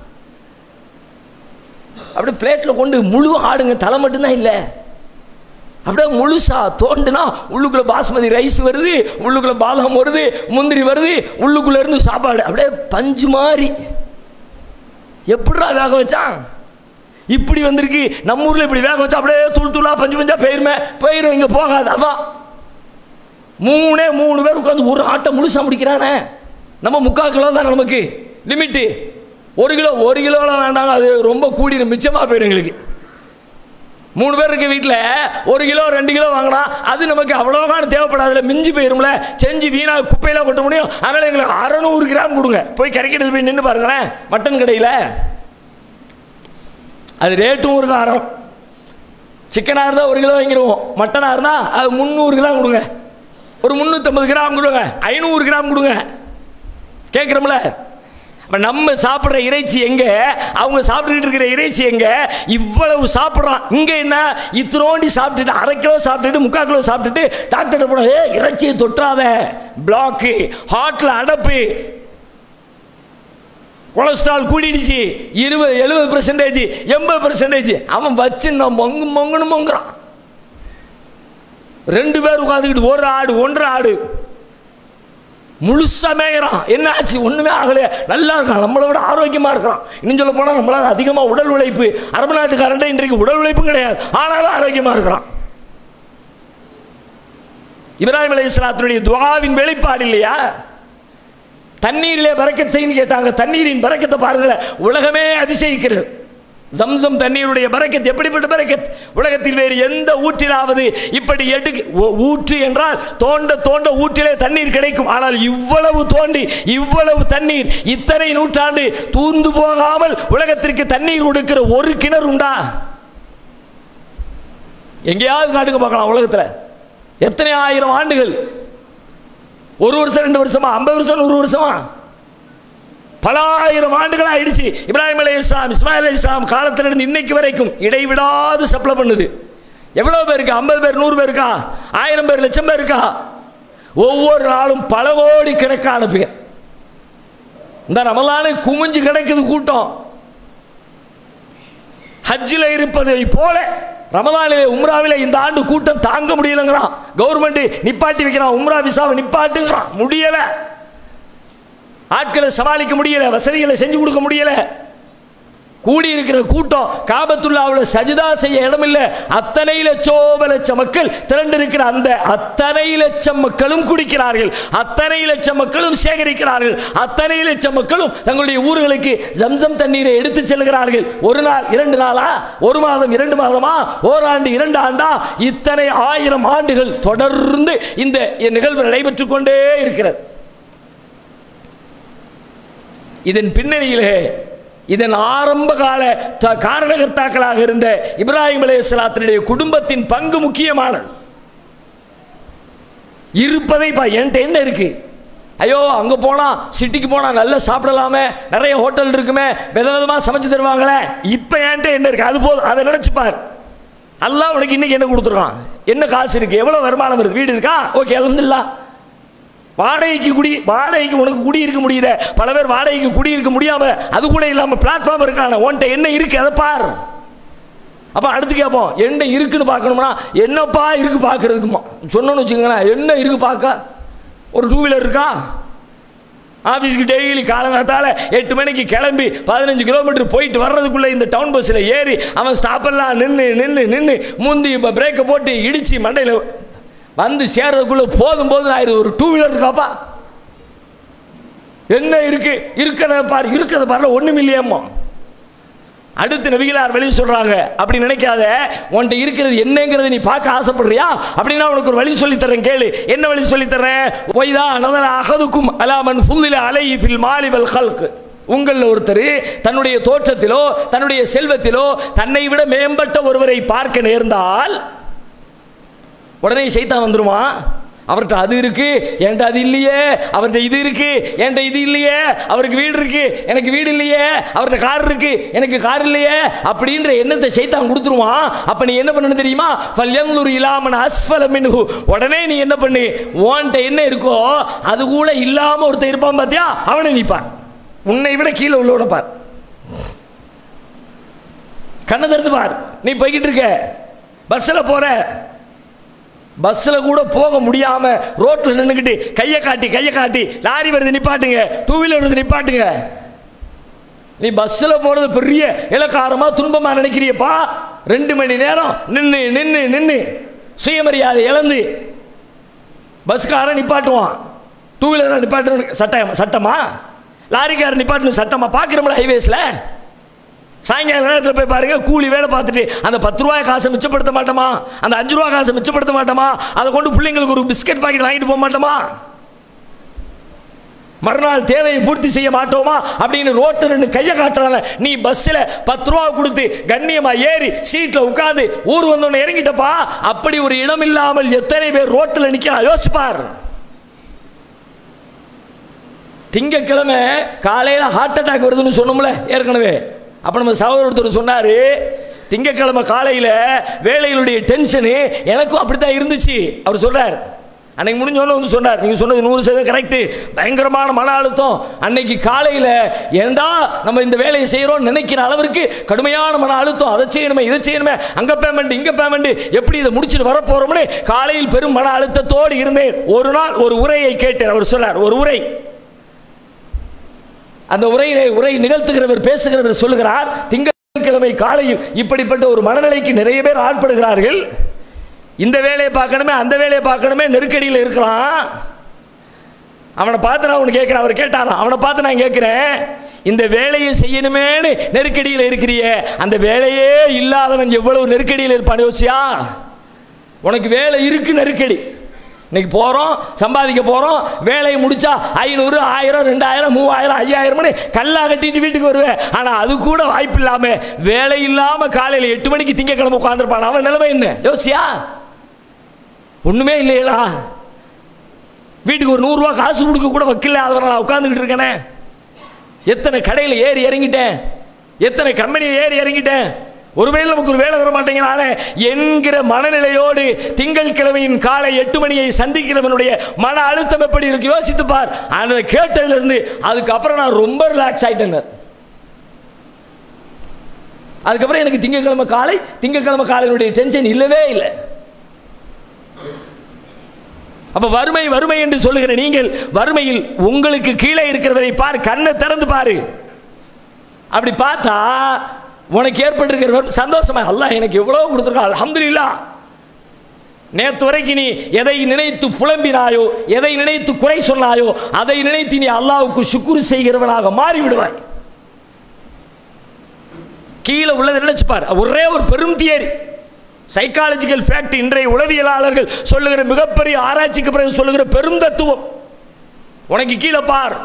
அப்படியே பிளேட்டில் கொண்டு முழு ஆடுங்க தலை மட்டும்தான் இல்லை அப்படியே முழுசா தோண்டுனா உள்ளுக்குள்ள பாஸ்மதி ரைஸ் வருது உள்ளுக்குள்ள பாதாம் வருது முந்திரி வருது உள்ளுக்குள்ள இருந்து சாப்பாடு அப்படியே பஞ்சு மாதிரி எப்படிடா வேக வச்சான் இப்படி வந்திருக்கு நம்ம ஊரில் இப்படி வேக வச்சா அப்படியே தூள் தூளா பஞ்சு பஞ்சா போயிருமே போயிடும் இங்கே போகாது அதான் மூணே மூணு பேர் உட்காந்து ஒரு ஆட்டை முழுசா முடிக்கிறானே நம்ம முக்கால் கிலோ தான் நமக்கு லிமிட்டு ஒரு கிலோ ஒரு கிலோலாம் வேண்டாங்க அது ரொம்ப கூடி மிச்சமாக போயிடும் எங்களுக்கு மூணு பேர் இருக்க வீட்டில் ஒரு கிலோ ரெண்டு கிலோ வாங்கினா அது நமக்கு அவ்வளோகான தேவைப்படாதுல மிஞ்சி போயிரும்ல செஞ்சு வீணாக குப்பையில் கொட்ட முடியும் அதனால் எங்களுக்கு அறநூறு கிராம் கொடுங்க போய் கறிக்கடையில் போய் நின்று பாருங்களேன் மட்டன் கடையில் அது ரேட்டும் ஒரு காரம் சிக்கனாக இருந்தால் ஒரு கிலோ வாங்கிடுவோம் மட்டனாக இருந்தால் அது முந்நூறு கிராம் கொடுங்க ஒரு முந்நூற்றம்பது கிராம் கொடுங்க ஐநூறு கிராம் கொடுங்க கேட்குறோம்ல அப்போ நம்ம சாப்பிட்ற இறைச்சி எங்கே அவங்க சாப்பிட்டுக்கிட்டு இருக்கிற இறைச்சி எங்கே இவ்வளவு சாப்பிட்றான் இங்கே என்ன இத்தனோண்டி சாப்பிட்டுட்டு அரை கிலோ சாப்பிட்டுட்டு முக்கால் கிலோ சாப்பிட்டுட்டு டாக்டர்கிட்ட போன ஏ இறைச்சியை தொற்றாத பிளாக்கு ஹார்ட்டில் அடப்பு கொலஸ்ட்ரால் கூடிடுச்சு இருபது எழுபது பர்சன்டேஜ் எண்பது பர்சன்டேஜ் அவன் வச்சு நான் மொங்கு மொங்குன்னு மொங்குறான் ரெண்டு பேர் உட்காந்துக்கிட்டு ஒரு ஆடு ஒன்றரை ஆடு முழுசா மேய்கிறான் என்ன ஆச்சு ஒன்றுமே ஆகலையே நல்லா இருக்கான் நம்மளை விட ஆரோக்கியமாக இருக்கிறான் இன்னும் சொல்ல போனால் நம்மளால் அதிகமாக உடல் உழைப்பு அரபு நாட்டுக்காரன்ட்ட இன்றைக்கு உடல் உழைப்பும் கிடையாது ஆனாலும் ஆரோக்கியமாக இருக்கிறான் இப்ராஹிம் அலி இஸ்லாத்தினுடைய துவாவின் வெளிப்பாடு இல்லையா தண்ணீரிலே பறக்கத் செய்யுன்னு கேட்டாங்க தண்ணீரின் பறக்கத்தை பாருங்களேன் உலகமே அதிசயிக்கிறது ஜம்சம் தண்ணீருடைய பறக்கத் எப்படிப்பட்ட பறக்கத் உலகத்தில் வேறு எந்த ஊற்றிலாவது இப்படி எடு ஊ- ஊற்று என்றால் தோண்ட தோண்ட ஊற்றிலே தண்ணீர் கிடைக்கும் ஆனால் இவ்வளவு தோண்டி இவ்வளவு தண்ணீர் இத்தனை நூற்றாண்டு தூர்ந்து போகாமல் உலகத்திற்கு தண்ணீர் கொடுக்கிற ஒரு கிணறு உண்டா எங்கேயாவது காட்டுங்க பார்க்கலாம் உலகத்தில் எத்தனை ஆயிரம் ஆண்டுகள் ஒரு வருஷம் ரெண்டு வருஷமா ஐம்பது வருஷம் நூறு வருஷமா பல ஆயிரம் ஆண்டுகள் ஆயிடுச்சு இப்ராஹிம் அலி இஸ்லாம் இஸ்மாயில் அலி இஸ்லாம் காலத்திலிருந்து இன்னைக்கு வரைக்கும் இடைவிடாது சப்ளை பண்ணுது எவ்வளோ பேர் இருக்கா ஐம்பது பேர் நூறு பேர் இருக்கா ஆயிரம் பேர் லட்சம் பேர் இருக்கா ஒவ்வொரு நாளும் பல கோடி கணக்கான பேர் இந்த ரமலானு குமிஞ்சு கிடைக்குது கூட்டம் ஹஜ்ஜில் இருப்பதை போல ரமதானிலே உம்ராவிலே இந்த ஆண்டு கூட்டம் தாங்க முடியலங்கிறான் கவர்மெண்ட் நிப்பாட்டி வைக்கிறான் உம்ரா விசாவை நிப்பாட்டுங்கிறான் முடியல ஆட்களை சமாளிக்க முடியல வசதிகளை செஞ்சு கொடுக்க முடியல கூடி இருக்கிற கூட்டம் காபத்துல்லாவில் சஜிதா செய்ய இடம் இல்லை அத்தனை லட்சோப லட்சம் மக்கள் திரண்டிருக்கிற அந்த அத்தனை லட்சம் மக்களும் குடிக்கிறார்கள் அத்தனை லட்சம் மக்களும் சேகரிக்கிறார்கள் அத்தனை லட்சம் மக்களும் தங்களுடைய ஊர்களுக்கு ஜம்சம் தண்ணீரை எடுத்து செல்கிறார்கள் ஒரு நாள் இரண்டு நாளா ஒரு மாதம் இரண்டு மாதமா ஓராண்டு இரண்டு ஆண்டா இத்தனை ஆயிரம் ஆண்டுகள் தொடர்ந்து இந்த நிகழ்வு நடைபெற்றுக் கொண்டே இருக்கிறது இதன் பின்னணியிலே இதன் ஆரம்ப கால த- காரணகர்த்தாக்களாக இருந்த இப்ராஹிம் அலைஹிஸ்ஸலாத்தினுடைய குடும்பத்தின் பங்கு முக்கியமானது இருப்பதை பா என்கிட்ட என்ன இருக்கு ஐயோ அங்கே போனால் சிட்டிக்கு போனால் நல்லா சாப்பிடலாமே நிறைய ஹோட்டல் இருக்குமே வித விதமாக சமைச்சு தருவாங்களே இப்போ என்கிட்ட என்ன இருக்குது அது போதும் அதை நினச்சிப்பார் அல்லாஹ் உனக்கு இன்னைக்கு என்ன கொடுத்துருக்கான் என்ன காசு இருக்கு எவ்வளோ வருமானம் இருக்கு வீடு இருக்கா ஓகே அலமதுல்லா வாடகைக்கு குடி வாடகைக்கு உனக்கு குடி இருக்க முடியுத பல பேர் வாடகைக்கு குடி இருக்க முடியாம அது கூட இல்லாம பிளாட்ஃபார்ம் இருக்கான உன்கிட்ட என்ன இருக்கு அதை பார் அப்ப அடுத்து கேட்போம் என்ன இருக்குன்னு பார்க்கணும்னா என்னப்பா இருக்கு பார்க்கறதுக்குமா சொன்னோன்னு வச்சுக்கோங்களேன் என்ன இருக்கு பார்க்க ஒரு டூ வீலர் இருக்கா ஆஃபீஸ்க்கு டெய்லி காலங்காத்தால எட்டு மணிக்கு கிளம்பி பதினஞ்சு கிலோமீட்டர் போயிட்டு வர்றதுக்குள்ளே இந்த டவுன் பஸ்ஸில் ஏறி அவன் ஸ்டாப்பெல்லாம் நின்று நின்று நின்று முந்தி இப்போ பிரேக்கை போட்டு இடித்து மண்டையில் வந்து சேர்றதுக்குள்ளே போதும் போதும் ஆயிடுது ஒரு டூ வீலர் இருக்காப்பா என்ன இருக்கு இருக்கிறத பாரு இருக்கிறத பாருல ஒன்றும் இல்லையாம்மா அடுத்து நபிகளார் வெளியே சொல்றாங்க அப்படி நினைக்காத உன்கிட்ட இருக்கிறது என்னங்கிறத நீ பார்க்க ஆசைப்படுறியா அப்படின்னா உனக்கு ஒரு வழி சொல்லி தரேன் கேளு என்ன வழி சொல்லி தரேன் ஒய்தா அனதன அகதுக்கும் அலாமன் ஃபுல்லில அலை ஃபில் மாலிவல் ஹல்க் உங்களில் ஒருத்தர் தன்னுடைய தோற்றத்திலோ தன்னுடைய செல்வத்திலோ தன்னை விட மேம்பட்ட ஒருவரை பார்க்க நேர்ந்தால் உடனே சைத்தான் வந்துருமா அவர்கிட்ட அது இருக்கு என்கிட்ட அது இல்லையே அவர்கிட்ட இது இருக்கு என்கிட்ட இது இல்லையே அவருக்கு வீடு இருக்கு எனக்கு வீடு இல்லையே அவர்கிட்ட கார் இருக்கு எனக்கு கார் இல்லையே அப்படின்ற எண்ணத்தை சைத்தான் கொடுத்துருவான் அப்ப நீ என்ன பண்ணணும் தெரியுமா ஃபல்யங்குரு இலாமன் அஸ்ஃபல மின்ஹு உடனே நீ என்ன பண்ணு உன்கிட்ட என்ன இருக்கோ அது கூட இல்லாம ஒருத்தன் இருப்பான் பாத்தியா அவனை நிப்பான் உன்னை விட கீழே உள்ளவனை பார் கண்ணை திறந்து பார் நீ போய்கிட்டு இருக்க பஸ்ஸில் போற பஸ்ஸில் கூட போக முடியாம ரோட்டில் நின்றுக்கிட்டு கையை காட்டி கையை காட்டி லாரி வருது நிப்பாட்டுங்க டூ வீலர் வருது நிப்பாட்டுங்க நீ பஸ்ஸில் போகிறது பெரிய இலக்காரமா துன்பமா நினைக்கிறியப்பா ரெண்டு மணி நேரம் நின்று நின்று நின்று சுயமரியாதை இழந்து பஸ்காரன் நிப்பாட்டுவான் டூ வீலரை நிப்பாட்டணும் சட்டம் சட்டமா லாரிக்காரன் நிப்பாட்டணும் சட்டமா பார்க்குறோம்ல ஹைவேஸில் சாயங்கால நேரத்தில் போய் பாருங்க கூலி வேலை பார்த்துட்டு அந்த பத்து ரூபாய் காசை மிச்சப்படுத்த மாட்டோமா அந்த அஞ்சு ரூபா காசை மிச்சப்படுத்த மாட்டோமா அதை கொண்டு பிள்ளைங்களுக்கு ஒரு பிஸ்கட் பாக்கெட் வாங்கிட்டு போக மாட்டோமா மறுநாள் தேவையை பூர்த்தி செய்ய மாட்டோமா அப்படின்னு ரோட்டு ரெண்டு கையை காட்டுறாங்க நீ பஸ்ஸில் பத்து ரூபா கொடுத்து கண்ணியமா ஏறி சீட்டில் உட்காந்து ஊர் வந்தோன்னு இறங்கிட்டப்பா அப்படி ஒரு இடம் இல்லாமல் எத்தனை பேர் ரோட்டில் நிற்கிறான் யோசிப்பார் திங்கக்கிழமை காலையில் ஹார்ட் அட்டாக் வருதுன்னு சொன்னோம்ல ஏற்கனவே அப்போ நம்ம சகோதரர் ஒருத்தர் சொன்னார் திங்கக்கிழமை காலையில் வேலைகளுடைய டென்ஷனு எனக்கும் அப்படித்தான் இருந்துச்சு அவர் சொல்றார் அன்னைக்கு முடிஞ்சோன்னு வந்து சொன்னார் நீங்கள் சொன்னது நூறு சதவீதம் கரெக்டு பயங்கரமான மன அழுத்தம் அன்னைக்கு காலையில் ஏண்டா நம்ம இந்த வேலையை செய்கிறோம்னு நினைக்கிற அளவிற்கு கடுமையான மன அழுத்தம் அதை செய்யணுமே இதை செய்யணுமே அங்கே பேமெண்ட் இங்கே பேமெண்ட் எப்படி இதை முடிச்சுட்டு வர போகிறோம்னு காலையில் பெரும் மன அழுத்தத்தோடு இருந்தேன் ஒரு நாள் ஒரு உரையை கேட்டேன் அவர் சொன்னார் ஒரு உரை அந்த உரையிலே உரை நிகழ்த்துகிறவர் பேசுகிறவர் சொல்லுகிறார் திங்கட்கிழமை காலையில் இப்படிப்பட்ட ஒரு மனநிலைக்கு நிறைய பேர் ஆட்படுகிறார்கள் இந்த வேலையை பார்க்கணுமே அந்த வேலையை பார்க்கணுமே நெருக்கடியில் இருக்கலாம் அவனை பார்த்து நான் ஒன்று கேட்குறேன் அவர் கேட்டாராம் அவனை பார்த்து நான் கேட்குறேன் இந்த வேலையை செய்யணுமேனு நெருக்கடியில் இருக்கிறிய அந்த வேலையே இல்லாதவன் எவ்வளவு நெருக்கடியில் இருப்பான் யோசியா உனக்கு வேலை இருக்கு நெருக்கடி இன்னைக்கு போகிறோம் சம்பாதிக்க போகிறோம் வேலையை முடிச்சா ஐநூறு ஆயிரம் ரெண்டாயிரம் மூவாயிரம் ஐயாயிரம்னு கல்லா கட்டிட்டு வீட்டுக்கு வருவேன் ஆனால் அது கூட வாய்ப்பு இல்லாமல் வேலை இல்லாமல் காலையில் எட்டு மணிக்கு திங்கக்கிழமை உட்காந்துருப்பான் அவன் நிலைமை என்ன யோசியா ஒன்றுமே இல்லையடா வீட்டுக்கு ஒரு நூறுரூவா காசு கொடுக்க கூட வைக்கல அதை நான் உட்காந்துக்கிட்டு இருக்கேனே எத்தனை கடையில் ஏறி இறங்கிட்டேன் எத்தனை கம்பெனியில் ஏறி இறங்கிட்டேன் ஒருவேளை நமக்கு ஒரு வேலை தர மாட்டேங்கிறானே என்கிற மனநிலையோடு திங்கள் கிழமையின் காலை எட்டு மணியை சந்திக்கிறவனுடைய மன அழுத்தம் எப்படி இருக்கு யோசித்து பார் அதை கேட்டதுலேருந்து அதுக்கப்புறம் நான் ரொம்ப ரிலாக்ஸ் ஆயிட்டேன் அதுக்கப்புறம் எனக்கு திங்கக்கிழமை காலை திங்கக்கிழமை காலையினுடைய டென்ஷன் இல்லவே இல்லை அப்ப வறுமை வறுமை என்று சொல்லுகிற நீங்கள் வறுமையில் உங்களுக்கு கீழே இருக்கிறவரை பார் கண்ணை திறந்து பாரு அப்படி பார்த்தா உனக்கு ஏற்பட்டிருக்கிற வறுமை சந்தோஷமா அல்லாஹ் எனக்கு எவ்வளவு கொடுத்துருக்கா அல்ஹம்துலில்லா நேற்று வரைக்கும் நீ எதை நினைத்து புலம்பினாயோ எதை நினைத்து குறை சொன்னாயோ அதை நினைத்து நீ அல்லாஹ்வுக்கு சுக்குரு செய்கிறவனாக மாறி விடுவாய் கீழே உள்ளதை நினைச்சு பார் ஒரே ஒரு பெரும் தியரி சைக்காலஜிக்கல் ஃபேக்ட் இன்றைய உளவியலாளர்கள் சொல்லுகிற மிகப்பெரிய ஆராய்ச்சிக்கு பிறகு சொல்லுகிற பெரும் தத்துவம் உனக்கு கீழே பார்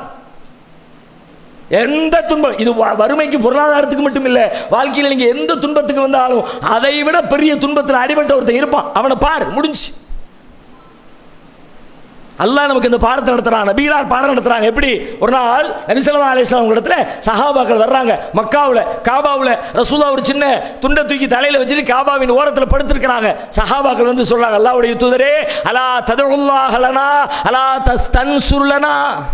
எந்த துன்பம் இது வ- வறுமைக்கு பொருளாதாரத்துக்கு மட்டும் இல்லை வாழ்க்கையில் நீங்க எந்த துன்பத்துக்கு வந்தாலும் அதை விட பெரிய துன்பத்தில் அடிபட்ட ஒருத்தன் இருப்பான் அவனை பார் முடிஞ்சு அல்லாஹ் நமக்கு இந்த பாடத்தை நடத்துறான் நபிகளார் பாடம் நடத்துறாங்க எப்படி ஒரு நாள் நபி ஸல்லல்லாஹு அலைஹி வஸல்லம் இடத்துல சஹாபாக்கள் வர்றாங்க மக்காவுல காபாவுல ரசூலா ஒரு சின்ன துண்டை தூக்கி தலையில வச்சுட்டு காபாவின் ஓரத்தில் படுத்திருக்கிறாங்க சஹாபாக்கள் வந்து சொல்றாங்க அல்லாஹ்வுடைய தூதரே அலா ததுல்லாஹ் லனா அலா தஸ்தன்சுர் லனா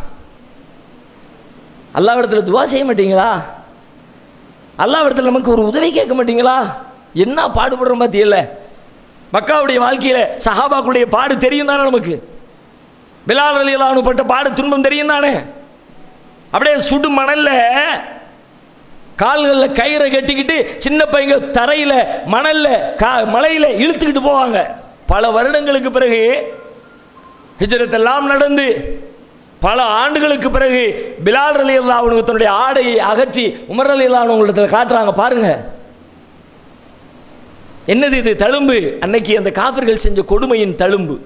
அல்லாஹ் இடத்துல துவா செய்ய மாட்டீங்களா அல்லாஹ் இடத்துல நமக்கு ஒரு உதவி கேட்க மாட்டீங்களா என்ன பாடுபடுறோம் பார்த்தியல்ல மக்காவுடைய வாழ்க்கையில சஹாபாக்களுடைய பாடு தெரியும் தானே நமக்கு பிலால் அலி பட்ட பாடு துன்பம் தெரியும் தானே அப்படியே சுடு மணல்ல கால்களில் கயிறை கட்டிக்கிட்டு சின்ன பையங்க தரையில் மணல்ல கா மலையில் இழுத்துக்கிட்டு போவாங்க பல வருடங்களுக்கு பிறகு ஹிஜ்ரத் எல்லாம் நடந்து பல ஆண்டுகளுக்கு பிறகு பிலால் அலி அவனுக்கு தன்னுடைய ஆடையை அகற்றி உமர் அலி அவங்களிடத்தில் காட்டுறாங்க பாருங்க என்னது இது தழும்பு அன்னைக்கு அந்த காஃபிர்கள் செஞ்ச கொடுமையின் தழும்பு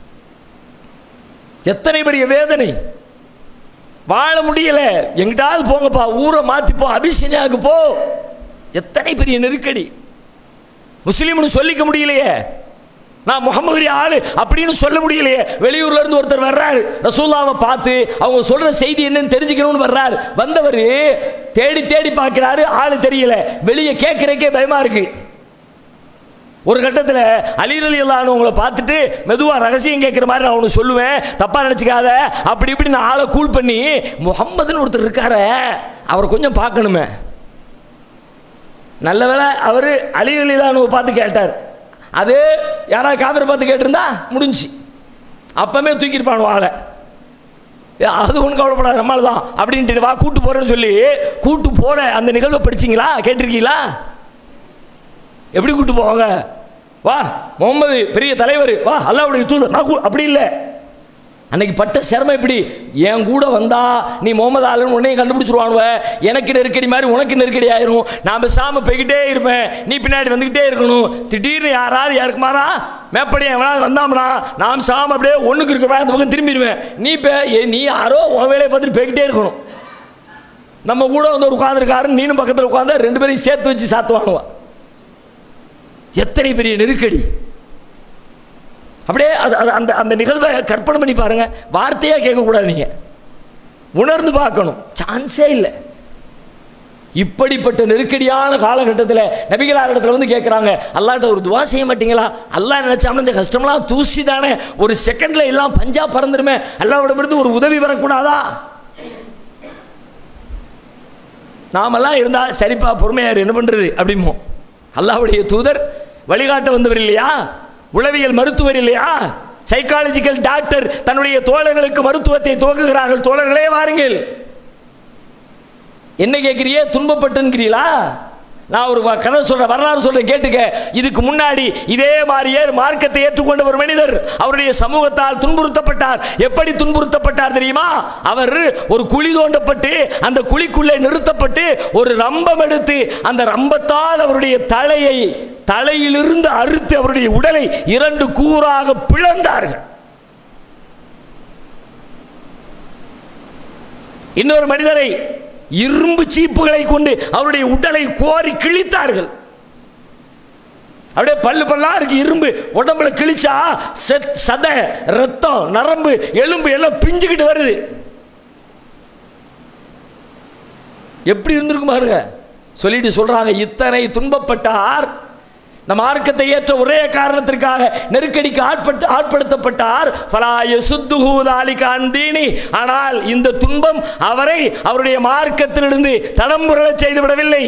எத்தனை பெரிய வேதனை வாழ முடியல எங்கிட்டாவது போங்கப்பா ஊரை மாத்திப்போ அபிஷேகாவுக்கு போ எத்தனை பெரிய நெருக்கடி முஸ்லீம்னு சொல்லிக்க முடியலையே நான் முகமது ஆளு அப்படின்னு சொல்ல முடியலையே வெளியூர்ல இருந்து ஒருத்தர் வர்றாரு ரசூல்லாவை பார்த்து அவங்க சொல்ற செய்தி என்னன்னு தெரிஞ்சுக்கணும்னு வர்றாரு வந்தவர் தேடி தேடி பார்க்கிறாரு ஆளு தெரியல வெளியே கேட்கறக்கே பயமா இருக்கு ஒரு கட்டத்தில் அலிரலி அல்லான்னு உங்களை பார்த்துட்டு மெதுவாக ரகசியம் கேட்குற மாதிரி நான் ஒன்று சொல்லுவேன் தப்பாக நினச்சிக்காத அப்படி இப்படி நான் ஆளை கூல் பண்ணி முகம்மதுன்னு ஒருத்தர் இருக்காரே அவரை கொஞ்சம் பார்க்கணுமே நல்ல வேளை அவர் அலிரலி அல்லான்னு பார்த்து கேட்டார் அது யாராவது காவிரி பார்த்து கேட்டிருந்தா முடிஞ்சு அப்பமே தூக்கியிருப்பான் ஆளை ஏ, அது ஒன்றும் கவலைப்படாது நம்மளால தான் அப்படின்ட்டு வா கூட்டு போகிறேன்னு சொல்லி கூட்டு போகிற அந்த நிகழ்வை படிச்சீங்களா கேட்டிருக்கீங்களா எப்படி கூட்டு போவாங்க வா முகமது பெரிய தலைவர் வா அல்லாவுடைய தூதர் நான் கூ- அப்படி இல்லை அன்னைக்கு பட்ட சிரமம் எப்படி என் கூட வந்தா நீ முகமது ஆளுன்னு உன்னையும் கண்டுபிடிச்சிருவானுவ எனக்கு நெருக்கடி மாதிரி உனக்கு நெருக்கடி ஆயிரும் நான் பேசாம போய்கிட்டே இருப்பேன் நீ பின்னாடி வந்துக்கிட்டே இருக்கணும் திடீர்னு யாராவது யாருக்கு மாறா மேப்படி எவனாவது வந்தாம்னா நாம் சாம அப்படியே ஒண்ணுக்கு இருக்கிற அந்த பக்கம் திரும்பிடுவேன் நீ பே ஏ, நீ யாரோ உன் வேலையை பார்த்துட்டு போய்கிட்டே இருக்கணும் நம்ம கூட வந்து ஒரு உட்காந்துருக்காரு நீனும் பக்கத்தில் உட்காந்தா ரெண்டு பேரையும் சேர்த்து வச்சு சாத்துவானுவா எத்தனை பெரிய நெருக்கடி அப்படியே அது அது- அந்த அந்த நிகழ்வை கற்பனை பண்ணி பாருங்க வார்த்தையாக கேட்கக்கூடாது நீங்கள் உணர்ந்து பார்க்கணும் சான்ஸே இல்லை இப்படிப்பட்ட நெருக்கடியான காலகட்டத்தில் நபிகளார் இடத்துல வந்து கேட்குறாங்க அல்லாட்ட ஒரு துவா செய்ய மாட்டீங்களா அல்லாஹ் நினைச்சாம இந்த கஷ்டம்லாம் தூசி தானே ஒரு செகண்ட்ல எல்லாம் பஞ்சா பறந்துருமே அல்லாவிடமிருந்து ஒரு உதவி வரக்கூடாதா நாமெல்லாம் இருந்தா சரிப்பா பொறுமையார் என்ன பண்றது அப்படிமோ அல்லாஹ்வுடைய தூதர் வழிகாட்ட வந்தவர் இல்லையா உளவியல் மருத்துவர் இல்லையா சைக்காலஜிக்கல் டாக்டர் தன்னுடைய தோழர்களுக்கு மருத்துவத்தை துவக்குகிறார்கள் தோழர்களே வாருங்கள் என்ன கேட்குறியே துன்பப்பட்டுங்கிறீங்களா நான் ஒரு வ- கதை சொல்றேன் வரலாறு சொல்றேன் கேட்டுக்க இதுக்கு முன்னாடி இதே மாதிரியே மார்க்கத்தை ஏற்றுக்கொண்ட ஒரு மனிதர் அவருடைய சமூகத்தால் துன்புறுத்தப்பட்டார் எப்படி துன்புறுத்தப்பட்டார் தெரியுமா அவர் ஒரு குழி தோண்டப்பட்டு அந்த குழிக்குள்ளே நிறுத்தப்பட்டு ஒரு ரம்பம் எடுத்து அந்த ரம்பத்தால் அவருடைய தலையை தலையிலிருந்து அறுத்து அவருடைய உடலை இரண்டு கூறாக பிளந்தார்கள் இன்னொரு மனிதரை இரும்பு சீப்புகளை கொண்டு அவருடைய உடலை கோரி கிழித்தார்கள் அப்படியே பல்லு பல்லா இருக்கு இரும்பு உடம்புல கிழிச்சா செத் சதை ரத்தம் நரம்பு எலும்பு எல்லாம் பிஞ்சுக்கிட்டு வருது எப்படி இருந்திருக்கும் பாருங்க சொல்லிட்டு சொல்றாங்க இத்தனை துன்பப்பட்டார் இந்த மார்க்கத்தை ஏற்ற ஒரே காரணத்திற்காக நெருக்கடிக்கு ஆட்பட்டு ஆட்படுத்தப்பட்டார் ஃபலாய சுத்துஹூதாலிக அந்தீனி ஆனால் இந்த துன்பம் அவரை அவருடைய மார்க்கத்திலிருந்து தடம் புரளச் செய்து விடவில்லை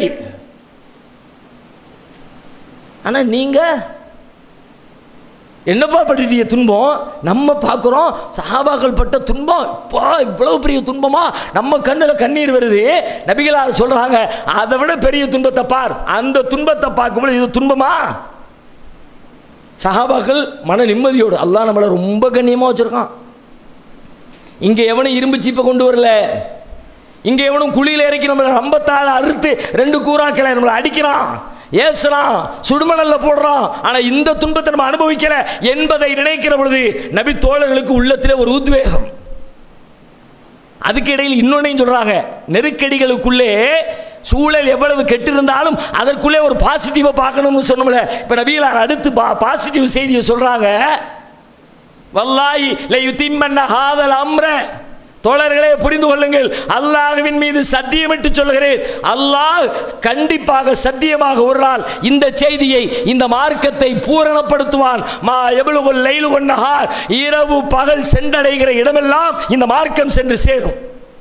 ஆனா நீங்க என்னப்பா பட்டுட்டீங்க துன்பம் நம்ம பார்க்குறோம் சஹாபாக்கள் பட்ட துன்பம் இப்போ இவ்வளவு பெரிய துன்பமா நம்ம கண்ணில் கண்ணீர் வருது நபிகளார் சொல்றாங்க அதை விட பெரிய துன்பத்தை பார் அந்த துன்பத்தை பார்க்கும்போது இது துன்பமா சஹாபாக்கள் மன நிம்மதியோடு அல்லாஹ் நம்மளை ரொம்ப கண்ணியமாக வச்சுருக்கான் இங்கே எவனும் இரும்பு சீப்பை கொண்டு வரல இங்கே எவனும் குழியில் இறக்கி நம்மளை ரம்பத்தால் அறுத்து ரெண்டு கூறாக்களை நம்மளை அடிக்கிறான் ஏசுறான் சுடுமணல்ல போடுறான் ஆனா இந்த துன்பத்தை நம்ம அனுபவிக்கல என்பதை நினைக்கிற பொழுது நபி தோழர்களுக்கு உள்ளத்திலே ஒரு உத்வேகம் அதுக்கு இடையில் இன்னொன்னையும் சொல்றாங்க நெருக்கடிகளுக்குள்ளே சூழல் எவ்வளவு கெட்டிருந்தாலும் அதற்குள்ளே ஒரு பாசிட்டிவை பார்க்கணும்னு சொன்னோம்ல இப்போ நபிகளார் அடுத்து பா பாசிட்டிவ் செய்தியை சொல்றாங்க வல்லாஹி லயுதிம்மன்ன ஹாதல் அம்ர தோழர்களே புரிந்து கொள்ளுங்கள் அல்லாஹ்வின் மீது சத்தியமிட்டு சொல்கிறேன் அல்லாஹ் கண்டிப்பாக சத்தியமாக ஒரு நாள் இந்த செய்தியை இந்த மார்க்கத்தை பூரணப்படுத்துவான் மா எவ்வளவு லைலு கொண்டஹார் இரவு பகல் சென்றடைகிற இடமெல்லாம் இந்த மார்க்கம் சென்று சேரும்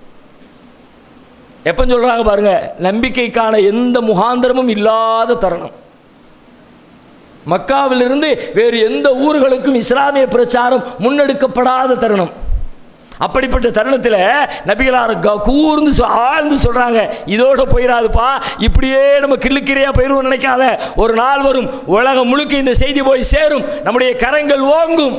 எப்போ சொல்றாங்க பாருங்க நம்பிக்கைக்கான எந்த முகாந்திரமும் இல்லாத தருணம் மக்காவிலிருந்து வேறு எந்த ஊர்களுக்கும் இஸ்லாமிய பிரச்சாரம் முன்னெடுக்கப்படாத தருணம் அப்படிப்பட்ட தருணத்தில் நபிகளார் க- கூர்ந்து சொ- ஆழ்ந்து சொல்றாங்க இதோட போயிடாதுப்பா இப்படியே நம்ம கிள்ளுக்கிறையா போயிடுவோம் நினைக்காத ஒரு நாள் வரும் உலகம் முழுக்க இந்த செய்தி போய் சேரும் நம்முடைய கரங்கள் ஓங்கும்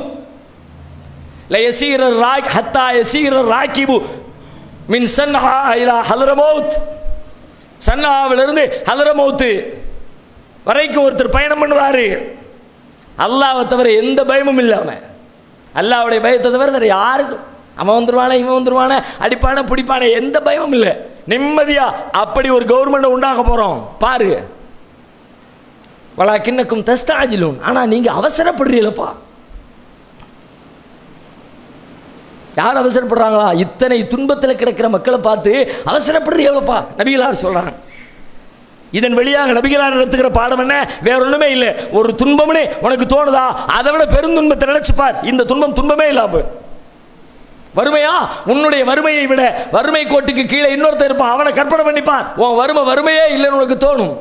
லயசீர ராக் ஹத்தா யசீர ராக்கிபு மின் சன்ஹா இலா ஹலரமௌத் சன்னாவிலிருந்து ஹலரமௌத்து வரைக்கும் ஒருத்தர் பயணம் பண்ணுவார் அல்லாவை தவிர எந்த பயமும் இல்லை அவன் அல்லாவுடைய பயத்தை தவிர வேறு யாருக்கும் அவன் வந்துருவானே இவன் வந்துருவானே அடிப்பானே பிடிப்பானே எந்த பயமும் இல்லை நிம்மதியா அப்படி ஒரு கவர்மெண்ட்டை உண்டாக்க போகிறோம் பாரு வலா கிண்ணக்கும் தஸ்தாஜிலூன் ஆனால் நீங்கள் அவசரப்படுறீங்களப்பா யார் அவசரப்படுறாங்களா இத்தனை துன்பத்தில் கிடக்கிற மக்களை பார்த்து அவசரப்படுறீங்களப்பா நபிகளார் சொல்கிறாங்க இதன் வழியாக நபிகளார் நடத்துகிற பாடம் என்ன வேற ஒண்ணுமே இல்லை ஒரு துன்பம்னு உனக்கு தோணுதா அதை விட பெருந்துன்பத்தை நினைச்சு பார் இந்த துன்பம் துன்பமே இல்லாம வறுமையா உன்னுடைய வறுமையை விட வறுமை கோட்டுக்கு கீழே இன்னொருத்தன் இருப்பான் அவனை கற்பனை பண்ணிப்பான் உன் வறுமை வறுமையே இல்லைன்னு உனக்கு தோணும்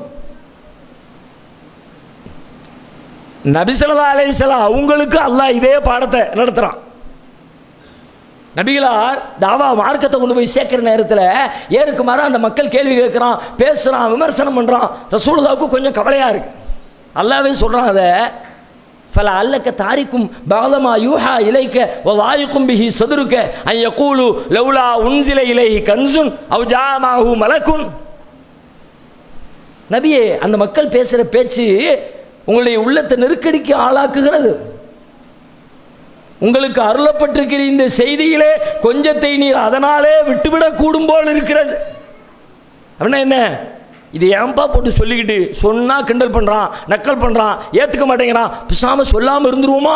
நபிசல்லா அலைஹிஸ்ஸலாம் அவங்களுக்கு அல்லாஹ் இதே பாடத்தை நடத்துறான் நபிகளார் தாவா மார்க்கத்தை கொண்டு போய் சேர்க்கிற நேரத்தில் ஏருக்கு மாற அந்த மக்கள் கேள்வி கேட்குறான் பேசுகிறான் விமர்சனம் பண்ணுறான் ரசூலுல்லாவுக்கு கொஞ்சம் கவலையாக இருக்கு அல்லாவே சொல்கிறான் அதை ஃபல அல்லக்க தாரிக்கும் பாதமா யூஹா இலைக்க ஓ வாயுக்கும் பிஹி சதுருக்க ஐய கூலு லவுலா உன்சில இலை கன்சுன் அவ் ஜாமாஹு மலக்குன் நபியே அந்த மக்கள் பேசுகிற பேச்சு உங்களுடைய உள்ளத்தை நெருக்கடிக்கு ஆளாக்குகிறது உங்களுக்கு அருளப்பட்டிருக்கிற இந்த செய்தியிலே கொஞ்சத்தை நீர் அதனாலே விட்டுவிடக் கூடும் போல் இருக்கிறது அப்படின்னா என்ன இது ஏன்பா போட்டு சொல்லிக்கிட்டு சொன்னா கிண்டல் பண்றான் நக்கல் பண்றான் ஏத்துக்க மாட்டேங்கிறான் பிசாம சொல்லாம இருந்துருவோமா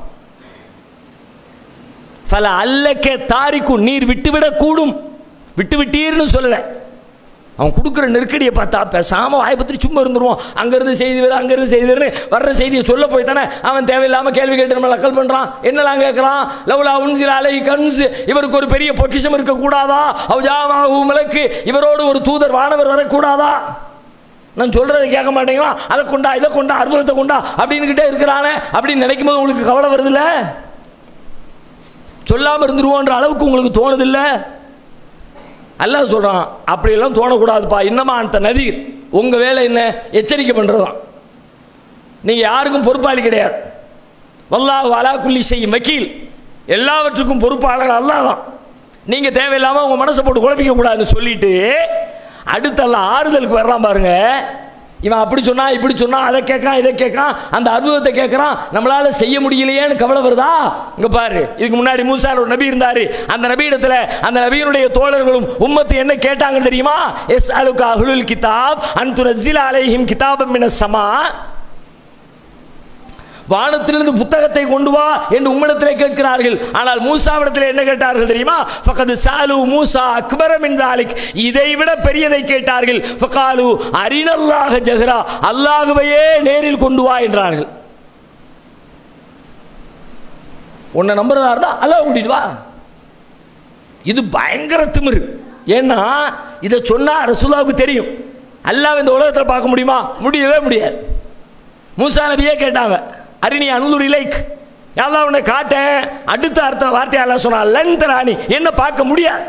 ஃபல அல்லக்க தாரிக்கும் நீர் விட்டுவிடக் கூடும் விட்டு விட்டீர்னு சொல்லலை அவன் கொடுக்குற நெருக்கடியை பார்த்தா பேசாமல் வாய்ப்பத்திரி சும்மா இருந்துருவான் அங்கேருந்து செய்தி வேறு அங்கேருந்து செய்தி வேறு வர்ற செய்தியை சொல்ல போய் தானே அவன் தேவையில்லாமல் கேள்வி கேட்டு நம்ம நக்கல் பண்ணுறான் என்னலாம் கேட்குறான் லவ்லா உன்சில் அலை கன்ஸ் இவருக்கு ஒரு பெரிய பொக்கிஷம் இருக்கக்கூடாதா அவஜாமா மலக்கு இவரோடு ஒரு தூதர் வானவர் வரக்கூடாதா நான் சொல்கிறத கேட்க மாட்டேங்கிறான் அதை கொண்டா இதை கொண்டா அற்புதத்தை கொண்டா அப்படின்னுக்கிட்டே இருக்கிறானே அப்படின்னு நினைக்கும் போது உங்களுக்கு கவலை வருதுல்ல சொல்லாமல் இருந்துருவோன்ற அளவுக்கு உங்களுக்கு தோணுதில்லை அல்லாஹ் சொல்கிறான் அப்படியெல்லாம் தோணக்கூடாதுப்பா இன்னமா அந்த நதீர் உங்கள் வேலை என்ன எச்சரிக்கை பண்ணுறது தான் நீங்கள் யாருக்கும் பொறுப்பாளி கிடையாது வல்லாஹ் அலா குல்லி செய்யும் வக்கீல் எல்லாவற்றுக்கும் பொறுப்பாளர் அல்லாஹ் தான் நீங்கள் தேவையில்லாமல் உங்கள் மனசை போட்டு குழப்பிக்க கூடாதுன்னு சொல்லிட்டு அடுத்த அல்லாஹ் ஆறுதலுக்கு வர்றான் பாருங்க இவன் அப்படி சொன்னா இப்படி சொன்னா அதை கேட்கான் இதை கேட்கான் அந்த அற்புதத்தை கேட்குறான் நம்மளால செய்ய முடியலையேன்னு கவலை வருதா இங்க பாரு இதுக்கு முன்னாடி மூசார் ஒரு நபி இருந்தாரு அந்த நபியிடத்துல அந்த நபியினுடைய தோழர்களும் உம்மத்து என்ன கேட்டாங்க தெரியுமா எஸ் அலுகா அஹ்லுல் கிதாப் அன்து நஸ்ஸில அலைஹிம் கிதாபம் மினஸ் ஸமா வானத்திலிருந்து புத்தகத்தை கொண்டு வா என்று உம்மிடத்திலே கேட்கிறார்கள் ஆனால் மூசாவிடத்தில் என்ன கேட்டார்கள் தெரியுமா ஃபகது சாலு மூசா அக்பரம் என்றாலிக் இதை விட பெரியதை கேட்டார்கள் ஃபகாலு அரினல்லாக ஜஹ்ரா அல்லாஹுவையே நேரில் கொண்டு வா என்றார்கள் உன்னை நம்புறதா இருந்தா அல்லாஹ் கூட்டிட்டு வா இது பயங்கர திமிரு ஏன்னா இதை சொன்னா ரசூலாவுக்கு தெரியும் அல்லாஹ் இந்த உலகத்தில் பார்க்க முடியுமா முடியவே முடியாது மூசா நபியே கேட்டாங்க அரிணி அனுலூர் இலைக் யாரா உன்னை காட்டேன் அடுத்த அர்த்த வார்த்தை எல்லாம் சொன்னா லன் தராணி என்ன பார்க்க முடியாது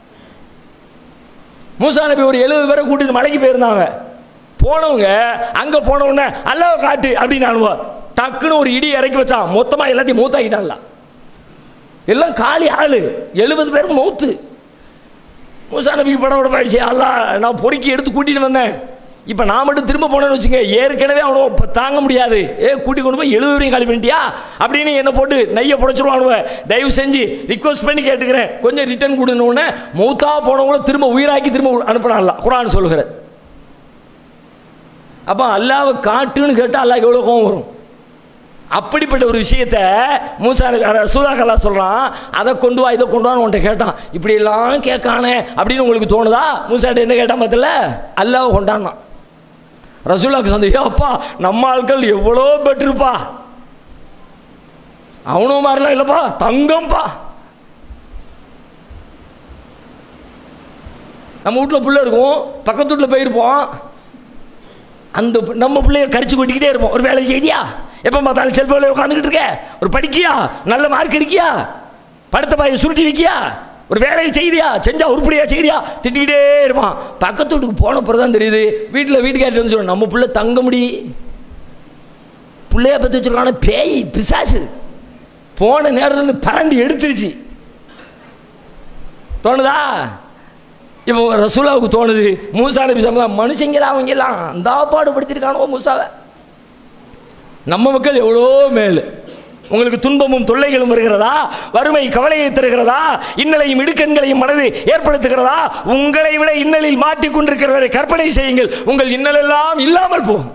மூசா நபி ஒரு எழுபது பேரை கூட்டிட்டு மலைக்கு போயிருந்தாங்க போனவங்க அங்க போன உடனே அல்லாஹ் காட்டு அப்படின்னு அனுபவம் டக்குன்னு ஒரு இடி இறக்கி வச்சான் மொத்தமா எல்லாத்தையும் மூத்தாக்கிட்டான்ல எல்லாம் காலி ஆளு எழுபது பேர் மௌத்து மூசா நபிக்கு படம் விட போயிடுச்சு அல்லா நான் பொறுக்கி எடுத்து கூட்டிட்டு வந்தேன் இப்போ நான் மட்டும் திரும்ப போனேன்னு வச்சுங்க ஏற்கனவே அவனை இப்போ தாங்க முடியாது ஏ கூட்டி கொண்டு போய் எழுபது வரையும் காலி பண்ணிட்டியா அப்படின்னு என்னை போட்டு நெய்யை புடைச்சிருவானுவ தயவு செஞ்சு ரிக்வஸ்ட் பண்ணி கேட்டுக்கிறேன் கொஞ்சம் ரிட்டர்ன் கொடுன்னு மௌத்தா போனவங்கள திரும்ப உயிராக்கி திரும்ப அனுப்பினான்ல குரான் சொல்லுகிற அப்போ அல்லாவை காட்டுன்னு கேட்டால் அல்லாஹ் எவ்வளோ கோவம் வரும் அப்படிப்பட்ட ஒரு விஷயத்த மூசா சூதாக்கல்லா சொல்கிறான் அதை கொண்டு வா இதை கொண்டு வான்னு உன்கிட்ட கேட்டான் இப்படியெல்லாம் கேட்கானே அப்படின்னு உங்களுக்கு தோணுதா மூசாட்ட என்ன கேட்டான் பார்த்தல அல்லாஹ் கொண்டான்னான் ரசூலாக்கு சந்தேகம் அப்பா நம்ம ஆட்கள் எவ்வளோ பெட்ருப்பா அவனும் மாதிரிலாம் இல்லைப்பா தங்கம்பா நம்ம வீட்டில் புள்ள இருக்கும் பக்கத்து வீட்டில் போயிருப்போம் அந்த பு- நம்ம பிள்ளைய கரிச்சு கொட்டிக்கிட்டே இருப்போம் ஒரு வேலை செய்தியா எப்போ பார்த்தாலும் செல்ஃபோனில் உட்காந்துக்கிட்டு இருக்க ஒரு படிக்கியா நல்ல மார்க் எடுக்கியா படுத்த பாயை சுருட்டி வைக்கியா ஒரு வேலையை செய்தியா செஞ்சா உருப்படியா செய்தியா திட்டிக்கிட்டே இருப்பான் பக்கத்து வீட்டுக்கு போன பிறகு தான் தெரியுது வீட்டில் வீட்டுக்காரிட்டு வந்து சொல்லுவோம் நம்ம பிள்ளை தங்க முடி பிள்ளைய பற்றி வச்சிருக்கான பேய் பிசாசு போன நேரத்துலேருந்து பரண்டி எடுத்துருச்சு தோணுதா இப்போ ரசூலாவுக்கு தோணுது மூசா நபி சம்பளம் மனுஷங்களா அவங்க எல்லாம் அந்த பாடுபடுத்திருக்கானோ மூசாவை நம்ம மக்கள் எவ்வளோ மேல் உங்களுக்கு துன்பமும் தொல்லைகளும் வருகிறதா வறுமை கவலையை தருகிறதா இன்னலையும் இடுக்கண்களையும் மனது ஏற்படுத்துகிறதா உங்களை விட இன்னலில் மாட்டிக்கொண்டிருக்கிறவரை கற்பனை செய்யுங்கள் உங்கள் இன்னலெல்லாம் இல்லாமல் போகும்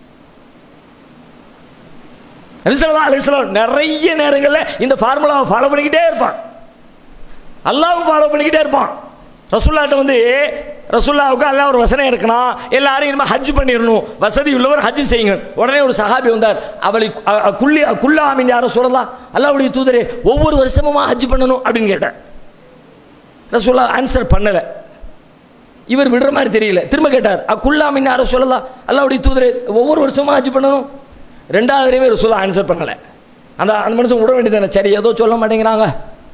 நபிசல்லா அலிஸ்லாம் நிறைய நேரங்களில் இந்த ஃபார்முலாவை ஃபாலோ பண்ணிக்கிட்டே இருப்பான் அல்லாவும் ஃபாலோ பண்ணிக்கிட்டே இருப்பான் ரசுல்லாட்ட வந்து ரசுல்லாவுக்கு அல்லாஹ் ஒரு வசனம் இருக்கணும் எல்லாரும் இனிமேல் ஹஜ் பண்ணிடணும் வசதி உள்ளவர் ஹஜ் செய்யுங்க உடனே ஒரு சஹாபி வந்தார் அவளை அ- அ- குள்ளி குல்லா அமீன் யாரும் சொல்லலாம் அல்லாவுடைய தூதரே ஒவ்வொரு வருஷமுமா ஹஜ் பண்ணணும் அப்படின்னு கேட்டார் ரசுல்லா ஆன்சர் பண்ணலை இவர் விடுற மாதிரி தெரியல திரும்ப கேட்டார் அக்குல்லா அமீன் யாரும் சொல்லலாம் அல்லாவுடைய தூதரே ஒவ்வொரு வருஷமும் ஹஜ் பண்ணணும் ரெண்டாவது தடவை ரசுல்லா ஆன்சர் பண்ணலை அந்த அந்த மனுஷன் விட வேண்டியதானே சரி ஏதோ சொல்ல மாட்டேங்கிறாங்க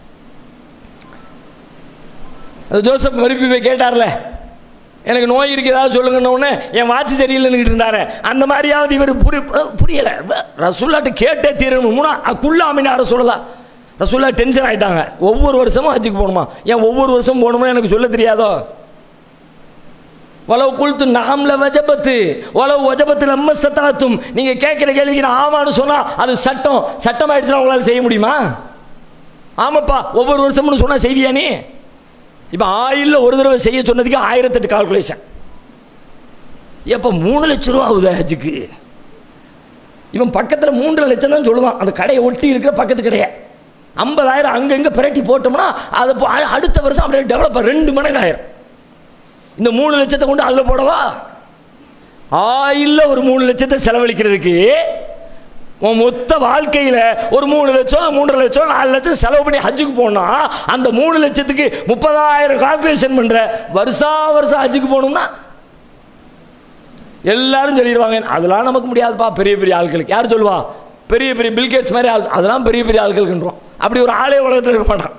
அது ஜோசப் மறுப்பி போய் கேட்டார்ல எனக்கு நோய் இருக்குதா சொல்லுங்கன்னு என் வாட்சி சரியில்லைன்னு இருந்தாரு அந்த மாதிரியாவது இவர் புரி புரியலை ரசுல்லாட்டு கேட்டே தீரணும் மூணா குள்ளாமின்னு யாரும் சொல்லலாம் ரசுல்லா டென்ஷன் ஆயிட்டாங்க ஒவ்வொரு வருஷமும் ஹஜ்ஜுக்கு போகணுமா ஏன் ஒவ்வொரு வருஷமும் போகணும்னு எனக்கு சொல்ல தெரியாதோ உளவு குழுத்து நாம்ல வஜபத்து உளவு வஜபத்து லம்மஸ்தாத்தும் நீங்கள் கேட்குற கேள்விக்கு நான் ஆமான்னு சொன்னால் அது சட்டம் சட்டம் ஆயிடுச்சுன்னா உங்களால் செய்ய முடியுமா ஆமாப்பா ஒவ்வொரு வருஷம்னு சொன்னால் செய்வியா நீ இப்போ ஆயிலில் ஒரு தடவை செய்ய சொன்னதுக்கு ஆயிரத்தெட்டு கால்குலேஷன் எப்போ மூணு லட்ச ரூபா ஆகுது ஹஜ்ஜுக்கு இவன் பக்கத்தில் மூன்றரை லட்சம் தான் சொல்லுவான் அந்த கடையை ஒட்டி இருக்கிற பக்கத்து கடையை ஐம்பதாயிரம் அங்கங்கே பிரட்டி போட்டோம்னா அதை போ- அ- அடுத்த வருஷம் அப்படியே டெவலப் ரெண்டு மடங்கு ஆயிரும் இந்த மூணு லட்சத்தை கொண்டு அதில் போடவா ஆயில்ல ஒரு மூணு லட்சத்தை செலவழிக்கிறதுக்கு உன் மொத்த வாழ்க்கையில் ஒரு மூணு லட்சம் மூன்றரை லட்சம் நாலு லட்சம் செலவு பண்ணி ஹஜ்ஜுக்கு போனா அந்த மூணு லட்சத்துக்கு முப்பதாயிரம் கால்குலேஷன் பண்ற வருஷா வருஷம் ஹஜ்ஜுக்கு போகணும்னா எல்லாரும் சொல்லிடுவாங்க அதெல்லாம் நமக்கு முடியாதுப்பா பெரிய பெரிய ஆட்களுக்கு யார் சொல்லுவா பெரிய பெரிய பில்கேட்ஸ் மாதிரி ஆள் அதெல்லாம் பெரிய பெரிய ஆட்களுக்குன்றோம் அப்படி ஒரு ஆளே உலகத்தில் இருக்க மாட்டான்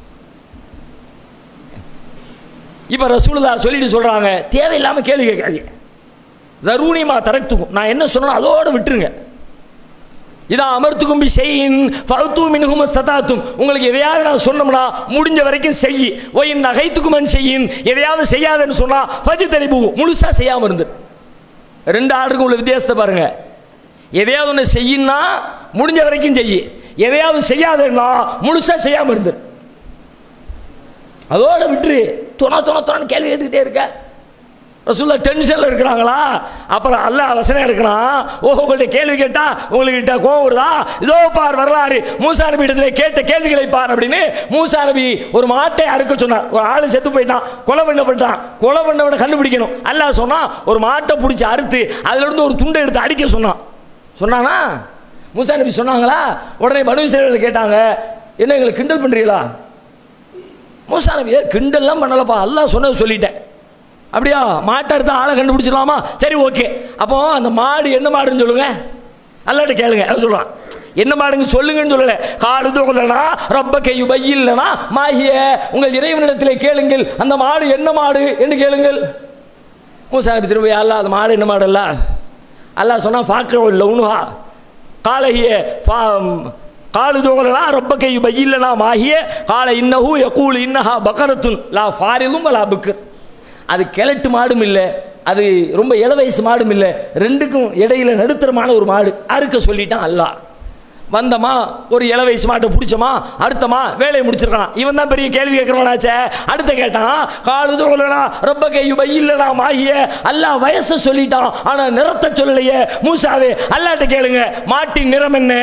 இப்போ ரசூலுல்லா சொல்லிட்டு சொல்கிறாங்க தேவையில்லாமல் கேள்வி கேட்காதீங்க தருணிமா தரத்துக்கும் நான் என்ன சொன்னேனோ அதோட விட்டுருங்க இதா அமர்த்துக்கும் பி செய்யின் ஃபல்து மின்ஹும் ஸ்ததாத்தும் உங்களுக்கு எதையாவது நான் சொன்னோம்னா முடிஞ்ச வரைக்கும் செய் ஒயின் நகைத்துக்குமன் செய்யின் எதையாவது செய்யாதுன்னு சொன்னா பஜி தெளிப்பு முழுசா செய்யாம இருந்து ரெண்டு ஆடுக்கும் உள்ள வித்தியாசத்தை பாருங்க எதையாவது ஒன்று செய்யின்னா முடிஞ்ச வரைக்கும் செய் எதையாவது செய்யாதுன்னா முழுசா செய்யாம இருந்து அதோட விட்டுரு துணை துணை துணைன்னு கேள்வி கேட்டுக்கிட்டே இருக்க ரசூல்லா டென்ஷனில் இருக்கிறாங்களா அப்புறம் அல்லாஹ் வசனம் இருக்கிறான் ஓ உங்கள்ட்ட கேள்வி கேட்டா உங்கள்கிட்ட கோவம் வருதா இதோ பார் வரலாறு மூசா நபி இடத்துல கேட்ட கேள்விகளை பார் அப்படின்னு மூசா நபி ஒரு மாட்டை அறுக்க சொன்னார் ஒரு ஆள் செத்து போயிட்டான் கொலை பண்ணப்பட்டான் கொலை பண்ணவனை கண்டுபிடிக்கணும் அல்லாஹ் சொன்னா ஒரு மாட்டை பிடிச்சி அறுத்து அதுல இருந்து ஒரு துண்டை எடுத்து அடிக்க சொன்னான் சொன்னானா மூசா நபி சொன்னாங்களா உடனே பனு இஸ்ரவேலர் கேட்டாங்க என்ன எங்களை கிண்டல் பண்றீங்களா மூசா நபி கிண்டல்லாம் பண்ணலப்பா அல்லாஹ் சொன்னது சொல்லிட்டேன் அப்படியா மாட்டை எடுத்து ஆளை கண்டுபிடிச்சிடலாமா சரி ஓகே அப்போ அந்த மாடு என்ன மாடுன்னு சொல்லுங்க அல்லாட்ட கேளுங்க அவன் சொல்கிறான் என்ன மாடுங்க சொல்லுங்கன்னு சொல்லலை காடு தோக்கலனா ரப்ப கையு பையில்லனா மாகிய உங்கள் இறைவனிடத்தில் கேளுங்கள் அந்த மாடு என்ன மாடு என்று கேளுங்கள் மூசா நபி திரும்ப அல்லா அந்த மாடு என்ன மாடு அல்ல அல்லாஹ் சொன்னால் ஃபாக்கிர லவுனுஹா காலகிய ஃபா காலு தோகலனா ரொம்ப கை பையில்லனா மாகிய கால இன்னஹு யகூல் இன்னஹா பக்கரத்துன் லா ஃபாரிலும் லா புக்கர் அது கிழட்டு மாடும் இல்லை அது ரொம்ப இள வயசு மாடும் இல்லை ரெண்டுக்கும் இடையில நடுத்தரமான ஒரு மாடு அறுக்க சொல்லிட்டான் அல்லாஹ் வந்தமா ஒரு இள வயசு மாட்டை பிடிச்சமா அறுத்தமா வேலையை முடிச்சிருக்கலாம் இவன் தான் பெரிய கேள்வி கேட்கிறவனாச்சே அடுத்த கேட்டான் காலு தோலனா ரொம்ப கையு பையில்லனா மாகிய அல்லாஹ் வயசை சொல்லிட்டான் ஆனா நிறத்தை சொல்லலையே மூசாவே அல்லாட்ட கேளுங்க மாட்டின் நிறம் என்ன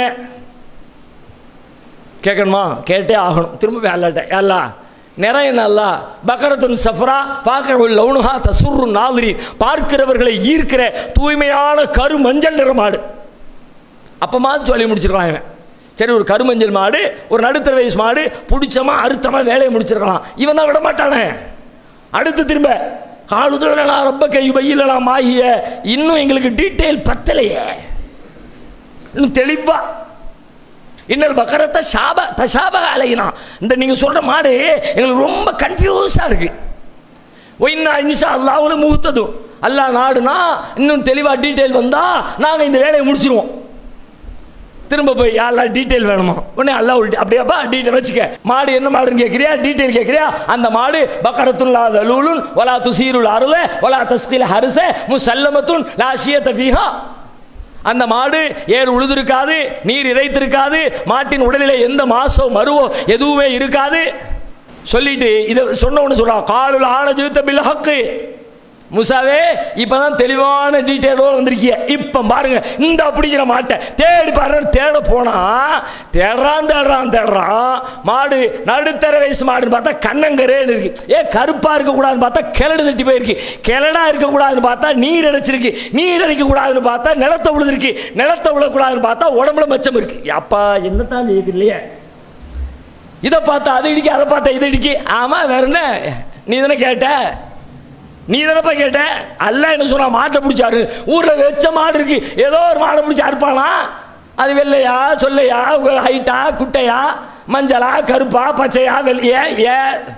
கேட்கணுமா கேட்டே ஆகணும் திரும்ப அல்லாட்ட அல்லா நிறைய நல்லா பக்கரத்துன் சஃப்ரா பார்க்க லவுனுஹா தசுர்ரு நாதிரி பார்க்கிறவர்களை ஈர்க்கிற தூய்மையான கரு மஞ்சள் நிற மாடு அப்பமாவது சொல்லி முடிச்சிருக்கலாம் இவன் சரி ஒரு கருமஞ்சள் மாடு ஒரு நடுத்தர வயசு மாடு பிடிச்சமா அறுத்தமா வேலையை முடிச்சிருக்கலாம் இவன் தான் விட மாட்டானே அடுத்து திரும்ப காலுதலாம் ரொம்ப கை வையிலலாம் ஆகிய இன்னும் எங்களுக்கு டீட்டெயில் பத்தலையே இன்னும் தெளிவா இன்னொரு பக்கரத்தை சாப தசாப அலையினா இந்த நீங்கள் சொல்கிற மாடு எங்களுக்கு ரொம்ப கன்ஃபியூஸாக இருக்கு ஒயின்னா இன்ஷா அல்லாவில் முகத்ததும் அல்லாஹ் நாடுனா இன்னும் தெளிவாக டீட்டெயில் வந்தால் நாங்கள் இந்த வேலையை முடிச்சிருவோம் திரும்ப போய் யாரெல்லாம் டீட்டெயில் வேணுமா உடனே அல்லா ஒரு அப்படியாப்பா டீட்டெயில் வச்சுக்க மாடு என்ன மாடுன்னு கேட்குறியா டீட்டெயில் கேட்குறியா அந்த மாடு பக்கரத்துல்லா லூலுன் ஒலா துசீருல் அருள ஒலா தஸ்கில் ஹரிச முசல்லமத்துன் லாஷியத்த பீஹா அந்த மாடு ஏர் உழுதிருக்காது நீர் இறைத்திருக்காது மாட்டின் உடலிலே எந்த மாசோ மருவோ எதுவுமே இருக்காது சொல்லிட்டு இதை சொன்ன உடனே சொல்றான் காலுல ஆன ஜீத்த பில் ஹக்கு முசாவே இப்பதான் தெளிவான டீட்டெயிலோட வந்திருக்கிய இப்ப பாருங்க இந்த அப்படிங்கிற மாட்டை தேடி பாருங்க தேட போனா தேடுறான் தேடுறான் தேடுறான் மாடு நடுத்தர வயசு மாடுன்னு பார்த்தா கண்ணங்கரேன்னு இருக்கு ஏ கருப்பா இருக்க கூடாதுன்னு பார்த்தா கிளடு தட்டி போயிருக்கு கிளடா இருக்க கூடாதுன்னு பார்த்தா நீர் அடைச்சிருக்கு நீர் அடைக்க கூடாதுன்னு பார்த்தா நிலத்தை விழுந்திருக்கு நிலத்தை விழக்கூடாதுன்னு பார்த்தா உடம்புல மச்சம் இருக்கு அப்பா என்னத்தான் செய்யுது இல்லையா இதை பார்த்தா அதை இடிக்க அதை பார்த்தா இதை இடிக்க ஆமா வேற என்ன நீ தானே கேட்ட நீ தானப்பா கேட்ட அல்ல என்ன சொன்னா மாட்டை பிடிச்சாரு ஊர்ல வெச்ச மாடு இருக்கு ஏதோ ஒரு மாடை பிடிச்சி அறுப்பானா அது வெள்ளையா சொல்லையா ஹைட்டா குட்டையா மஞ்சளா கருப்பா பச்சையா வெள்ளையா ஏ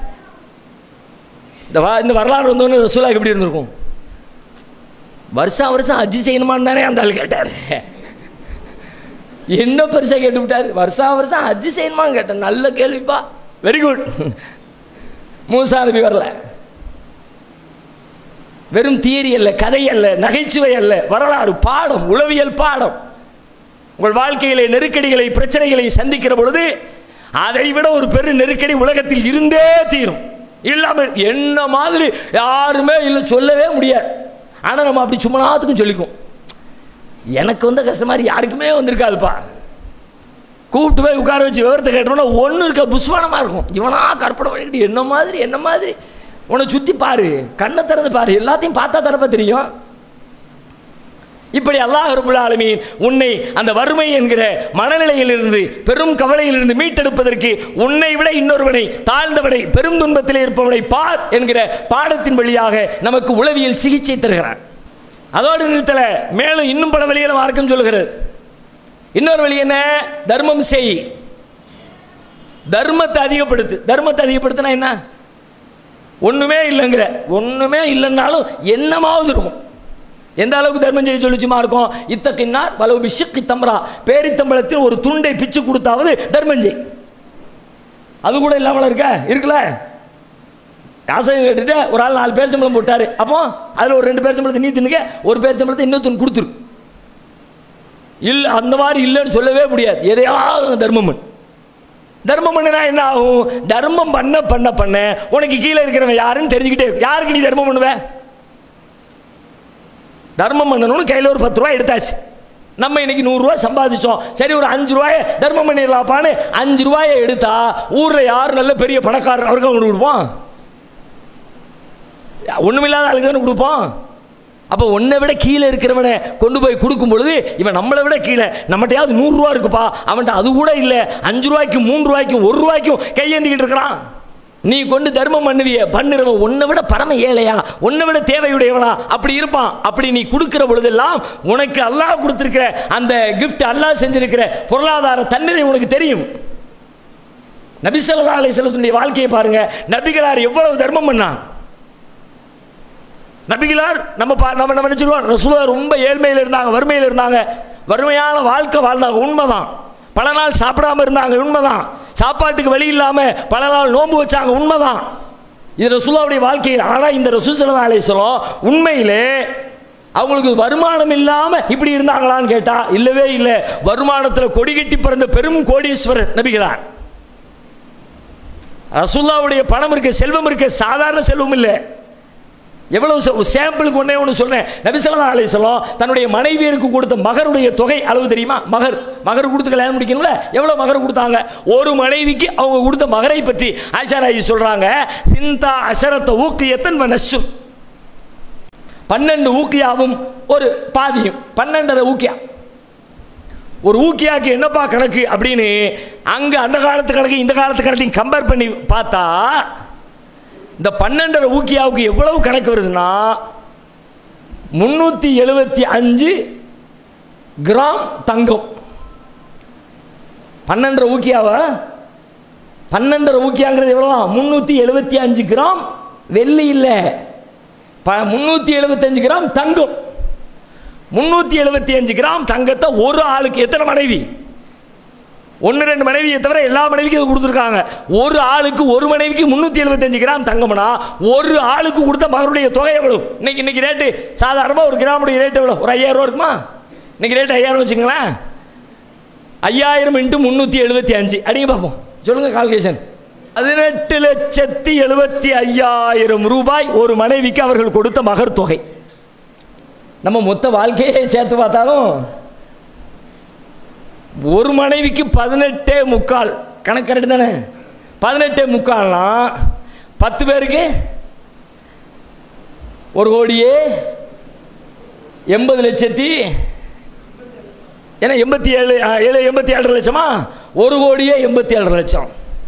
இந்த வா இந்த வரலாறு வந்தோன்னு ரசூலாக்கு எப்படி இருந்திருக்கும் வருஷம் வருஷம் அஜி செய்யணுமான்னு தானே அந்த ஆள் கேட்டார் என்ன பெருசாக கேட்டு விட்டார் வருஷம் வருஷம் ஹஜ்ஜு செய்யணுமான்னு கேட்டேன் நல்ல கேள்விப்பா வெரி குட் மூசா நபி வரல வெறும் தியரி அல்ல கதை அல்ல நகைச்சுவை அல்ல வரலாறு பாடம் உளவியல் பாடம் உங்கள் வாழ்க்கையிலே நெருக்கடிகளை பிரச்சனைகளை சந்திக்கிற பொழுது அதை விட ஒரு பெரு நெருக்கடி உலகத்தில் இருந்தே தீரும் இல்லாமல் என்ன மாதிரி யாருமே இல்லை சொல்லவே முடியாது ஆனால் நம்ம அப்படி சும்மா நாத்துக்கும் சொல்லிக்கும் எனக்கு வந்த கஷ்டம் மாதிரி யாருக்குமே வந்திருக்காதுப்பா கூப்பிட்டு போய் உட்கார வச்சு விவரத்தை கேட்டோம்னா ஒன்று இருக்க புஸ்வானமாக இருக்கும் இவனா கற்பனை பண்ணிக்கிட்டு என்ன மாதிரி என்ன மாதிரி உன்னை சுற்றி பாரு கண்ணை திறந்து பாரு எல்லாத்தையும் பார்த்தா தரப்ப தெரியும் இப்படி அல்லாஹ் ரபுல் ஆலமீன் உன்னை அந்த வறுமை என்கிற மனநிலையிலிருந்து பெரும் கவலையிலிருந்து மீட்டெடுப்பதற்கு உன்னை விட இன்னொருவனை தாழ்ந்தவனை பெரும் துன்பத்தில் இருப்பவனை பார் என்கிற பாடத்தின் வழியாக நமக்கு உளவியல் சிகிச்சை தருகிறான் அதோடு நிறுத்தல மேலும் இன்னும் பல வழிகளை மார்க்கம் சொல்லுகிறது இன்னொரு வழி என்ன தர்மம் செய் தர்மத்தை அதிகப்படுத்து தர்மத்தை அதிகப்படுத்தினா என்ன ஒண்ணுமே இல்லைங்கிற ஒண்ணுமே இல்லைன்னாலும் என்னமாவது இருக்கும் எந்த அளவுக்கு தர்மம் செய்ய சொல்லிச்சுமா இருக்கும் இத்தக்கின்னார் வலவு பிஷுக்கு தம்பரா பேரித்தம்பளத்தில் ஒரு துண்டை பிச்சு கொடுத்தாவது தர்மம் செய் அது கூட இல்லாமல் இருக்க இருக்குல்ல காசை கேட்டுட்டு ஒரு ஆள் நாலு பேர் சம்பளம் போட்டாரு அப்போ அதில் ஒரு ரெண்டு பேர் சம்பளத்தை நீ தின்னுக்க ஒரு பேர் சம்பளத்தை இன்னொருத்தன் கொடுத்துரு இல்லை அந்த மாதிரி இல்லைன்னு சொல்லவே முடியாது எதையாவது தர்மம் பண்ணு. தர்மம் பண்ணுனா என்ன ஆகும் தர்மம் பண்ண பண்ண பண்ண உனக்கு கீழே இருக்கிறவன் யாருன்னு தெரிஞ்சுக்கிட்டே இருக்கு. யாருக்கு நீ தர்மம் பண்ணுவ தர்மம் பண்ணணும்னு கையில் ஒரு பத்து ரூபாய் எடுத்தாச்சு நம்ம இன்னைக்கு நூறுரூவா சம்பாதிச்சோம் சரி ஒரு அஞ்சு ரூபாயை தர்மம் பண்ணிடலாப்பான்னு அஞ்சு ரூபாயை எடுத்தா ஊரில் யார் நல்ல பெரிய பணக்காரர் அவருக்கு கொண்டு கொடுப்போம் ஒன்றுமில்லாத ஆளுக்கு தானே கொடுப்போம் அப்போ உன்னை விட கீழே இருக்கிறவனை கொண்டு போய் கொடுக்கும் பொழுது இவன் நம்மளை விட கீழே நம்மகிட்டயாவது நூறுரூவா இருக்குப்பா அவன்கிட்ட அது கூட இல்லை அஞ்சு ரூபாய்க்கும் மூணு ரூபாய்க்கும் ஒரு ரூபாய்க்கும் கையேந்திக்கிட்டு இருக்கிறான் நீ கொண்டு தர்மம் பண்ணுவிய பண்ணுறவன் உன்னை விட பரம ஏழையா உன்னை விட தேவையுடையவனா அப்படி இருப்பான் அப்படி நீ கொடுக்கிற பொழுதெல்லாம் உனக்கு அல்லாஹ் கொடுத்துருக்கிற அந்த கிஃப்ட் அல்லாஹ் செஞ்சிருக்கிற பொருளாதார தன்னிலை உனக்கு தெரியும் நபி ஸல்லல்லாஹு அலைஹி வஸல்லத்துடைய வாழ்க்கையை பாருங்க நபிகளார் எவ்வளவு தர்மம் பண்ணான் நபிகளார் நம்ம பா நம்ம நம்ம நினச்சிருவோம் ரசூலா ரொம்ப ஏழ்மையில் இருந்தாங்க வறுமையில் இருந்தாங்க வறுமையான வாழ்க்கை வாழ்ந்தாங்க உண்மைதான் பல நாள் சாப்பிடாம இருந்தாங்க உண்மைதான் சாப்பாட்டுக்கு வழி இல்லாமல் பல நாள் நோன்பு வச்சாங்க உண்மைதான் இது ரசூலாவுடைய வாழ்க்கையில் ஆனால் இந்த ரசூல் சல்லா அலிஸ்லாம் உண்மையிலே அவங்களுக்கு வருமானம் இல்லாம இப்படி இருந்தாங்களான்னு கேட்டா இல்லவே இல்லை வருமானத்துல கொடி கட்டி பிறந்த பெரும் கோடீஸ்வரர் நபிகளார் ரசுல்லாவுடைய பணம் இருக்க செல்வம் இருக்க சாதாரண செல்வம் இல்லை எவ்வளவு சாம்பிளுக்கு ஒன்றே ஒன்று சொல்றேன் நபிசல்லா அலிஸ்லாம் தன்னுடைய மனைவியருக்கு கொடுத்த மகருடைய தொகை அளவு தெரியுமா மகர் மகர் கொடுத்து கல்யாணம் முடிக்கணும்ல எவ்வளவு மகர் கொடுத்தாங்க ஒரு மனைவிக்கு அவங்க கொடுத்த மகரை பற்றி ஆயிஷா ராஜி சொல்றாங்க சிந்தா அசரத்த ஊக்கியத்தன் நஷு பன்னெண்டு ஊக்கியாவும் ஒரு பாதியும் பன்னெண்டரை ஊக்கியா ஒரு ஊக்கியாக்கு என்னப்பா கணக்கு அப்படின்னு அங்க அந்த காலத்து கணக்கு இந்த காலத்து கணக்கையும் கம்பேர் பண்ணி பார்த்தா இந்த பன்னெண்டரை ஊக்கியாவுக்கு எவ்வளவு கணக்கு வருதுன்னா முன்னூற்றி எழுபத்தி அஞ்சு கிராம் தங்கம் பன்னெண்டரை ஊக்கியாவா பன்னெண்டரை ஊக்கியாங்கிறது எவ்வளோ முந்நூற்றி எழுபத்தி அஞ்சு கிராம் வெள்ளி இல்லை ப முந்நூற்றி எழுபத்தஞ்சு கிராம் தங்கம் முந்நூற்றி எழுபத்தி அஞ்சு கிராம் தங்கத்தை ஒரு ஆளுக்கு எத்தனை மனைவி ஒன்று ரெண்டு மனைவியை தவிர எல்லா மனைவிக்கும் இது கொடுத்துருக்காங்க ஒரு ஆளுக்கு ஒரு மனைவிக்கு முந்நூற்றி எழுபத்தஞ்சு கிராம் தங்கம்னா ஒரு ஆளுக்கு கொடுத்த மகனுடைய தொகை எவ்வளோ இன்னைக்கு இன்னைக்கு ரேட்டு சாதாரணமாக ஒரு கிராமுடைய ரேட் எவ்வளோ ஒரு ஐயாயிரம் ரூபா இருக்குமா இன்னைக்கு ரேட் ஐயாயிரம் வச்சுங்களேன் ஐயாயிரம் இன்ட்டு முந்நூற்றி எழுபத்தி அஞ்சு அடிங்க பார்ப்போம் சொல்லுங்கள் கால்குலேஷன் பதினெட்டு லட்சத்தி எழுபத்தி ஐயாயிரம் ரூபாய் ஒரு மனைவிக்கு அவர்கள் கொடுத்த மகர் தொகை நம்ம மொத்த வாழ்க்கையை சேர்த்து பார்த்தாலும் ஒரு மனைவிக்கு பதினெட்டே முக்கால் கணக்கு கரெக்டு தானே பதினெட்டே முக்கால்னா பத்து பேருக்கு ஒரு கோடியே எண்பது லட்சத்தி ஏன்னா எண்பத்தி ஏழு ஆ, ஏழு எண்பத்தி ஏழரை லட்சமா ஒரு கோடியே எண்பத்தி ஏழரை லட்சம்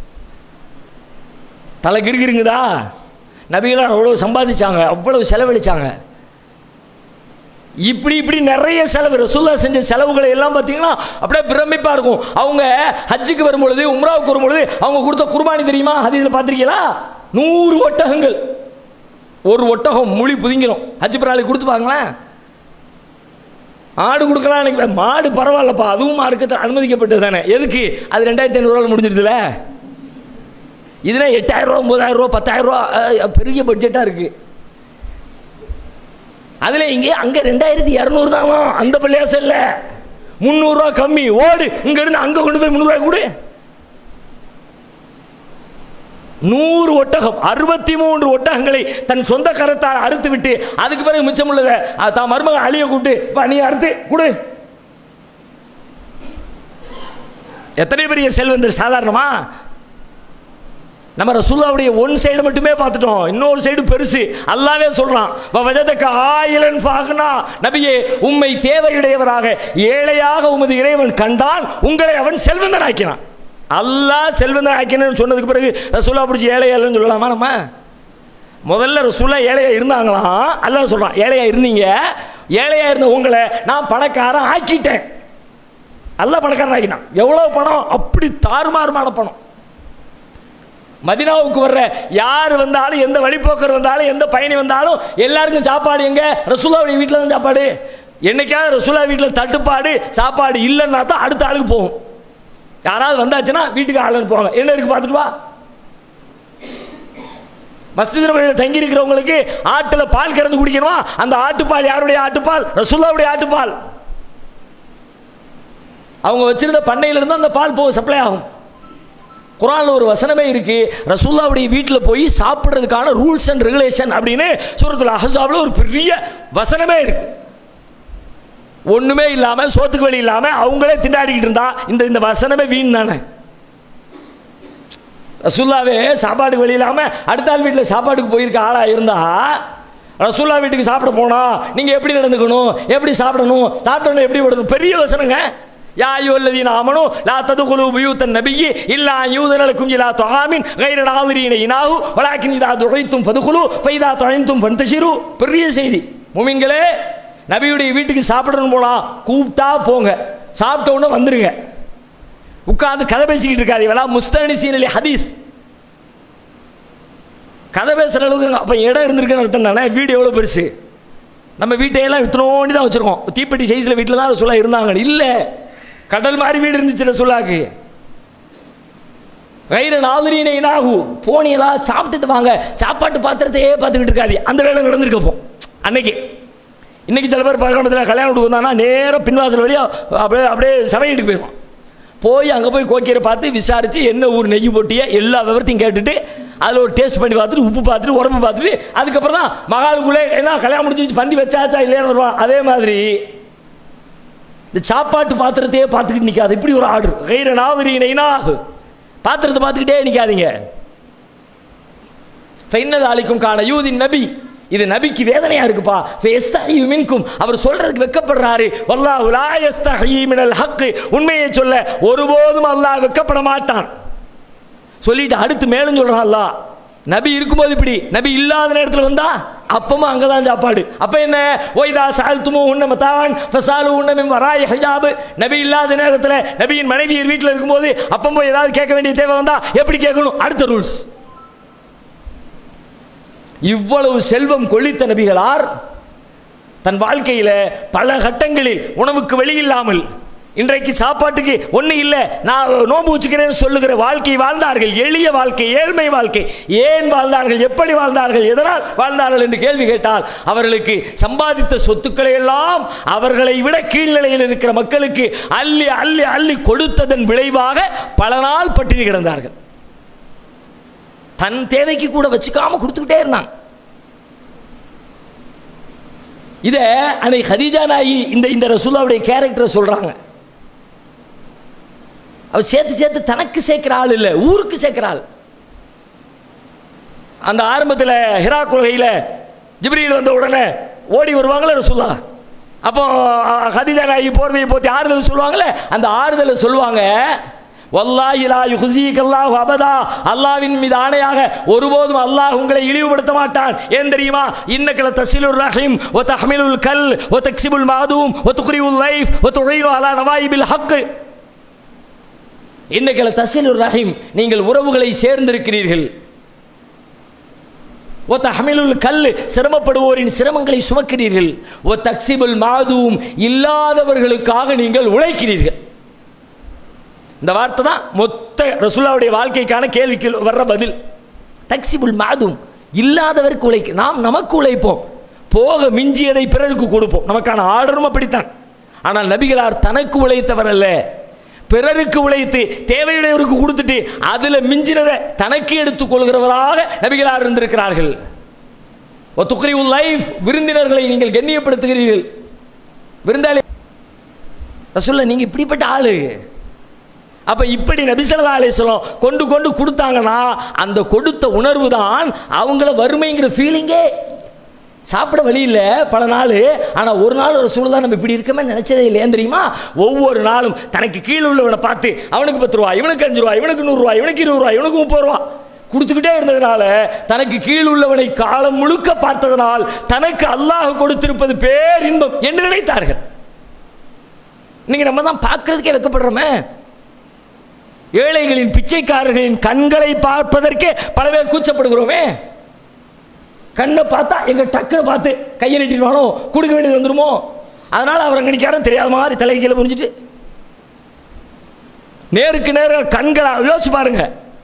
தலை கிருக்குறீங்கதா நபிகளார் அவ்வளோ சம்பாதிச்சாங்க அவ்வளவு செலவழிச்சாங்க இப்படி இப்படி நிறைய செலவு ரசூல்லா செஞ்ச செலவுகளை எல்லாம் பார்த்தீங்கன்னா அப்படியே பிரமிப்பாக இருக்கும் அவங்க ஹஜ்ஜுக்கு வரும்பொழுது உம்ராவுக்கு வரும்பொழுது அவங்க கொடுத்த குர்பானி தெரியுமா அது இதில் பார்த்துருக்கீங்களா நூறு ஒட்டகங்கள் ஒரு ஒட்டகம் முழி புதிங்கிடும் ஹஜ்ஜு பிராளி கொடுத்து பாருங்களேன் ஆடு கொடுக்கலாம் எனக்கு மாடு பரவாயில்லப்பா அதுவும் மார்க்கத்தில் அனுமதிக்கப்பட்டது தானே எதுக்கு அது ரெண்டாயிரத்தி ஐநூறுரூவா முடிஞ்சிருதுல இதில் எட்டாயிரம் ரூபா ஒம்பதாயிரம் ரூபா பத்தாயிரம் ரூபா அஹ், பெரிய பட்ஜெட்டாக இருக்குது அதில் இங்கே அங்கே ரெண்டாயிரத்தி இரநூறு தானா அந்த பள்ளியாசம் இல்லை முந்நூறுரூவா கம்மி ஓடு இங்கேருந்து அங்கே கொண்டு போய் முந்நூறுரூவா கொடு நூறு ஒட்டகம் அறுபத்தி மூன்று ஒட்டகங்களை தன் சொந்த கரத்தால் அறுத்து விட்டு அதுக்கு பிறகு மிச்சம் உள்ளதை அஹ், தான் மருமகன் அழிய கூப்பிட்டு "பா, நீ அறுத்து கொடு எத்தனை பெரிய செல்வந்தர் சாதாரணமா நம்ம ரசூல்லாவுடைய ஒன் சைடு மட்டுமே பார்த்துட்டோம் இன்னொரு சைடு பெருசு அல்லாவே சொல்றான் வஜதக்க ஆயிலன் ஃபாகனா நபியே உம்மை தேவையுடையவராக ஏழையாக உமது இறைவன் கண்டான் உங்களை அவன் செல்வந்தனாக்கினான் அல்லாஹ் செல்வந்தன் ஆக்கினு சொன்னதுக்கு பிறகு ரசூல்லா பிடிச்சி ஏழை ஏழைன்னு சொல்லலாமா நம்ம முதல்ல ரசூல்லா ஏழையா இருந்தாங்களாம் அல்லாஹ் சொல்றான் ஏழையா இருந்தீங்க ஏழையா இருந்த உங்களை நான் பணக்காரன் ஆக்கிட்டேன் அல்லாஹ் பணக்காரன் ஆக்கினான் எவ்வளவு பணம் அப்படி தாறுமாறுமான பணம் மதினாவுக்கு வர்ற யார் வந்தாலும் எந்த வழிபோக்கர் வந்தாலும் எந்த பயணி வந்தாலும் எல்லாருக்கும் சாப்பாடு எங்க ரசூலாவுடைய வீட்டில் தான் சாப்பாடு என்னைக்காவது ரசூலா வீட்டில் தட்டுப்பாடு சாப்பாடு இல்லைன்னா தான் அடுத்த ஆளுக்கு போகும் யாராவது வந்தாச்சுன்னா வீட்டுக்கு ஆள் அனுப்புவாங்க என்ன இருக்கு பார்த்துட்டு வா மஸ்ஜித் நபவியில் தங்கி இருக்கிறவங்களுக்கு ஆட்டில் பால் கறந்து குடிக்கணுமா அந்த ஆட்டுப்பால் யாருடைய ஆட்டுப்பால் ரசூல்லாவுடைய ஆட்டுப்பால் அவங்க வச்சிருந்த பண்ணையில இருந்து அந்த பால் போக சப்ளை ஆகும் குரான்ல ஒரு வசனமே இருக்கு ரசூல்லாவுடைய வீட்டில் போய் சாப்பிட்றதுக்கான ரூல்ஸ் அண்ட் ரெகுலேஷன் அப்படின்னு சூரத்துல அஹசாவில் ஒரு பெரிய வசனமே இருக்கு ஒண்ணுமே இல்லாம சோத்துக்கு வழி இல்லாம அவங்களே திண்டாடிக்கிட்டு இருந்தா இந்த இந்த வசனமே வீண் தானே ரசூல்லாவே சாப்பாடுக்கு வழி இல்லாம அடுத்த ஆள் வீட்டில் சாப்பாட்டுக்கு போயிருக்க ஆளா இருந்தா ரசூல்லா வீட்டுக்கு சாப்பிட போனா நீங்க எப்படி நடந்துக்கணும் எப்படி சாப்பிடணும் சாப்பிடணும் எப்படி விடணும் பெரிய வசனங்க யா ஐயோல்லதீன ஆமனு லா ததுகுலு புயூத்தன் நபியி இல்லா யூதனலக்கும் இலா தொகாமின் கைர நாதிரீன இனாஹு வலாக்கின் இதா துழைத்தும் பதுகுலு ஃபைதா தொழைத்தும் ஃபன்தஷிரு பெரிய செய்தி முமின்களே நபியுடைய வீட்டுக்கு சாப்பிடணும் போனா கூப்பிட்டா போங்க சாப்பிட்ட உடனே வந்துருங்க உட்கார்ந்து கதை பேசிக்கிட்டு இருக்காது இவெல்லாம் முஸ்தனிசீனலி ஹதீஸ் கதை பேசுகிற அளவுக்கு அப்போ இடம் இருந்திருக்குன்னு அர்த்தம் தானே வீடு எவ்வளோ பெருசு நம்ம வீட்டையெல்லாம் இத்தனோண்டி தான் வச்சுருக்கோம் தீப்பெட்டி சைஸில் வீட்டில் தான் ரசூலா இருந்தாங்க இல்லை கடல் மாதிரி வீடு இருந்துச்சு ரசூலாக்கு வயிறு நாலுரீனை இனாகு போனீங்களா சாப்பிட்டுட்டு வாங்க சாப்பாட்டு பாத்திரத்தையே பார்த்துக்கிட்டு இருக்காது அந்த வேலை நடந்திருக்கப்போ அன்னைக்கு இன்னைக்கு சில பேர் பழக்கத்தில் கல்யாணம் வீட்டுக்கு வந்தாங்கன்னா நேராக பின்வாசல் வழியாக அப்படியே அப்படியே சமையலுக்கு போயிடுவான் போய் அங்கே போய் கோக்கியரை பார்த்து விசாரித்து என்ன ஊர் நெய் போட்டிய எல்லா விவரத்தையும் கேட்டுட்டு அதில் ஒரு டேஸ்ட் பண்ணி பார்த்துட்டு உப்பு பார்த்துட்டு உடம்பு பார்த்துட்டு அதுக்கப்புறம் தான் மகாலுக்குள்ளே என்ன கல்யாணம் முடிஞ்சு பந்தி வச்சாச்சா இல்லையான்னு வருவான் அதே மாதிரி இந்த சாப்பாட்டு பாத்திரத்தையே பார்த்துக்கிட்டு நிற்காது இப்படி ஒரு ஆர்டர் கைர நாவரீனைனா பாத்திரத்தை பார்த்துக்கிட்டே நிற்காதீங்க ஃபைனல் ஆலிக்கும் காண யூதின் நபி இது நபிக்கு வேதனையா இருக்குப்பா ஃபயஸ்தஹி மின்கும் அவர் சொல்றதுக்கு வெக்கப்படுறாரு வல்லாஹு லா யஸ்தஹி மினல் ஹக் உண்மையை சொல்ல ஒருபோதும் அல்லாஹ் வெக்கப்பட மாட்டான் சொல்லிட்டு அடுத்து மேலும் சொல்றான் அல்லாஹ் நபி இருக்கும்போது இப்படி நபி இல்லாத நேரத்தில் வந்தா அப்பவும் அங்கே தான் சாப்பாடு அப்போ என்ன ஒய்தா சால்துமோ உன்ன மத்தான் ஃபசாலு உன்னமின் வராய் ஹஜாபு நபி இல்லாத நேரத்தில் நபியின் மனைவியர் வீட்டில் இருக்கும்போது அப்பம் போய் ஏதாவது கேட்க வேண்டிய தேவை வந்தா எப்படி கேட்கணும் அடுத்த ரூல்ஸ் இவ்வளவு செல்வம் கொளித்த நபிகளார் தன் வாழ்க்கையில பல கட்டங்களில் உணவுக்கு வெளியில்லாமல் இன்றைக்கு சாப்பாட்டுக்கு ஒன்றும் இல்லை நான் நோன்பு வச்சுக்கிறேன்னு சொல்லுகிற வாழ்க்கை வாழ்ந்தார்கள் எளிய வாழ்க்கை ஏழ்மை வாழ்க்கை ஏன் வாழ்ந்தார்கள் எப்படி வாழ்ந்தார்கள் எதனால் வாழ்ந்தார்கள் என்று கேள்வி கேட்டால் அவர்களுக்கு சம்பாதித்த சொத்துக்களை எல்லாம் அவர்களை விட கீழ்நிலையில் இருக்கிற மக்களுக்கு அள்ளி அள்ளி அள்ளி கொடுத்ததன் விளைவாக பல நாள் பட்டினி கிடந்தார்கள் தன் தேவைக்கு கூட வச்சுக்காம கொடுத்துக்கிட்டே இருந்தாங்க இதை அன்னை ஹதீஜா நாயி இந்த இந்த ரசூலாவுடைய கேரக்டரை சொல்றாங்க அவர் சேர்த்து சேர்த்து தனக்கு சேர்க்கிற ஆள் இல்லை ஊருக்கு சேர்க்கிற ஆள் அந்த ஆரம்பத்தில் ஹிரா கொள்கையில் ஜிப்ரீல் வந்த உடனே ஓடி வருவாங்களே ரசூலா அப்போ அஹ், ஹதீஜா நாயகி போர்வையை போத்தி ஆறுதல் சொல்லுவாங்களே அந்த ஆறுதலை சொல்லுவாங்க வல்லாஹி லா யுஹ்ஸீக அல்லாஹ் அபதா அல்லாஹ்வின் மீது ஆணையாக ஒருபோதும் அல்லாஹ் உங்களை இழிவுபடுத்த மாட்டான் ஏன் தெரியுமா இன்னக்கல தஸ்ஸிலுர் ரஹீம் வ தஹ்மிலுல் கல் வ தக்ஸிபுல் மாதூம் வ துக்ரியுல் லைஃப் வ துஈனு அலா நவாயிபில் ஹக் இன்னக்கல தஸ்ஸிலுர் ரஹீம் நீங்கள் உறவுகளை சேர்ந்திருக்கிறீர்கள் ஓ தஹமிலுல் கல் சிரமப்படுவோரின் சிரமங்களை சுமக்கிறீர்கள் ஓ தக்சிபுல் மாதூம் இல்லாதவர்களுக்காக நீங்கள் உழைக்கிறீர்கள் இந்த வார்த்தை தான் மொத்த ரசுல்லாவுடைய வாழ்க்கைக்கான கேள்விக்கு வர்ற பதில் தக்சிபுல் மாதும் இல்லாதவருக்கு உழைக்க நாம் நமக்கு உழைப்போம் போக மிஞ்சியதை பிறருக்கு கொடுப்போம் நமக்கான ஆர்டரும் அப்படித்தான் ஆனால் நபிகளார் தனக்கு உழைத்தவர் அல்ல பிறருக்கு உழைத்து தேவையுடையவருக்கு கொடுத்துட்டு அதில் மிஞ்சினதை தனக்கு எடுத்துக் கொள்கிறவராக நபிகளார் இருந்திருக்கிறார்கள் ஒத்துக்குரி உல் லைஃப் விருந்தினர்களை நீங்கள் கண்ணியப்படுத்துகிறீர்கள் விருந்தாளி ரசுல்ல நீங்க இப்படிப்பட்ட ஆளு அப்ப இப்படி நபிசல்லா அலிஸ்லாம் கொண்டு கொண்டு கொடுத்தாங்கன்னா அந்த கொடுத்த உணர்வு தான் அவங்கள வறுமைங்கிற ஃபீலிங்கே சாப்பிட வழி இல்லை பல நாள் ஆனால் ஒரு நாள் ஒரு சூழல் நம்ம இப்படி இருக்கமே நினைச்சதே இல்லை ஏன் தெரியுமா ஒவ்வொரு நாளும் தனக்கு கீழே உள்ளவனை பார்த்து அவனுக்கு பத்து ரூபா இவனுக்கு அஞ்சு ரூபா இவனுக்கு நூறுரூவா இவனுக்கு இருபது ரூபா இவனுக்கு முப்பது ரூபா கொடுத்துக்கிட்டே இருந்ததுனால தனக்கு கீழ் உள்ளவனை காலம் முழுக்க பார்த்ததனால் தனக்கு அல்லாஹ் கொடுத்திருப்பது பேர் இன்பம் என்று நினைத்தார்கள் இன்னைக்கு நம்ம தான் பார்க்கறதுக்கே வெக்கப்படுறோமே ஏழைகளின் பிச்சைக்காரர்களின் கண்களை பார்ப்பதற்கே பல பேர் கூச்சப்படுகிறோமே கண்ணை பார்த்தா எங்க டக்குன்னு பார்த்து கையை நீட்டிடுவானோ கொடுக்க வேண்டியது வந்துருமோ அதனால அவர் அங்கனிக்காரன் தெரியாத மாதிரி தலை கீழே புரிஞ்சுட்டு நேருக்கு நேரம் கண்களை யோசிச்சு பாருங்க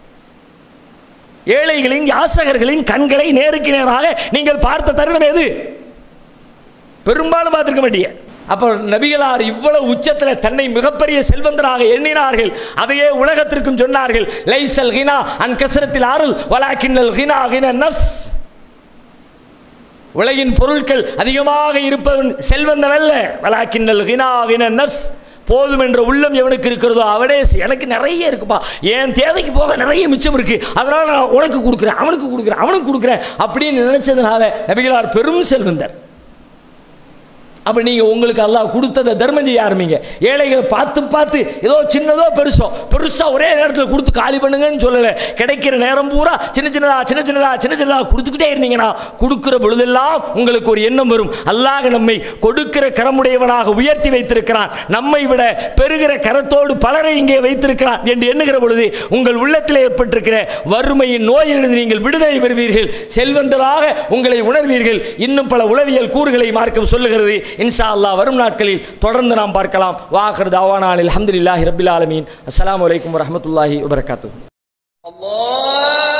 ஏழைகளின் யாசகர்களின் கண்களை நேருக்கு நேராக நீங்கள் பார்த்த தருணம் எது பெரும்பாலும் பார்த்திருக்க மாட்டீங்க அப்போ நபிகளார் இவ்வளவு உச்சத்தில் தன்னை மிகப்பெரிய செல்வந்தராக எண்ணினார்கள் அதையே உலகத்திற்கும் சொன்னார்கள் லைசல் ஹினா அன் கசரத்தில் ஆறுல் வலாக்கின்னல் ஹினா ஹின நஃப்ஸ் உலகின் பொருட்கள் அதிகமாக இருப்பவன் செல்வந்தன் அல்ல வலாக்கின்னல் ஹினா ஹின நஃப்ஸ் போதும் என்ற உள்ளம் எவனுக்கு இருக்கிறதோ அவனே செய். எனக்கு நிறைய இருக்குப்பா என் தேவைக்கு போக நிறைய மிச்சம் இருக்கு அதனால நான் உனக்கு கொடுக்குறேன் அவனுக்கு கொடுக்குறேன் அவனுக்கு கொடுக்குறேன் அப்படின்னு நினைச்சதுனால நபிகளார் பெரும் செல்வந்தர் அப்போ நீங்கள் உங்களுக்கு அல்லாஹ் கொடுத்ததை தர்மம் செய்ய ஆரம்பிங்க ஏழைகளை பார்த்து பார்த்து ஏதோ சின்னதோ பெருசோ பெருசாக ஒரே நேரத்தில் கொடுத்து காலி பண்ணுங்கன்னு சொல்லலை கிடைக்கிற நேரம் பூரா சின்ன சின்னதா சின்ன சின்னதா சின்ன சின்னதா கொடுத்துக்கிட்டே இருந்தீங்கன்னா கொடுக்கிற பொழுதெல்லாம் உங்களுக்கு ஒரு எண்ணம் வரும் அல்லாஹ் நம்மை கொடுக்கிற கரமுடையவனாக உயர்த்தி வைத்திருக்கிறான் நம்மை விட பெறுகிற கரத்தோடு பலரை இங்கே வைத்திருக்கிறான் என்று எண்ணுகிற பொழுது உங்கள் உள்ளத்தில் ஏற்பட்டிருக்கிற வறுமையின் நோயிலிருந்து நீங்கள் விடுதலை பெறுவீர்கள் செல்வந்தராக உங்களை உணர்வீர்கள் இன்னும் பல உளவியல் கூறுகளை மார்க்கம் சொல்லுகிறது இன்ஷா அல்லாஹ் வரும் நாட்களில் தொடர்ந்து நாம் பார்க்கலாம் வாஹர் தாவானாலில் அல்ஹம்துலில்லாஹி ரபில் ஆலமீன் அஸ்ஸலாமு அலைக்கும் வரஹ்மத்துல்லாஹி வபரகாத்துஹு الله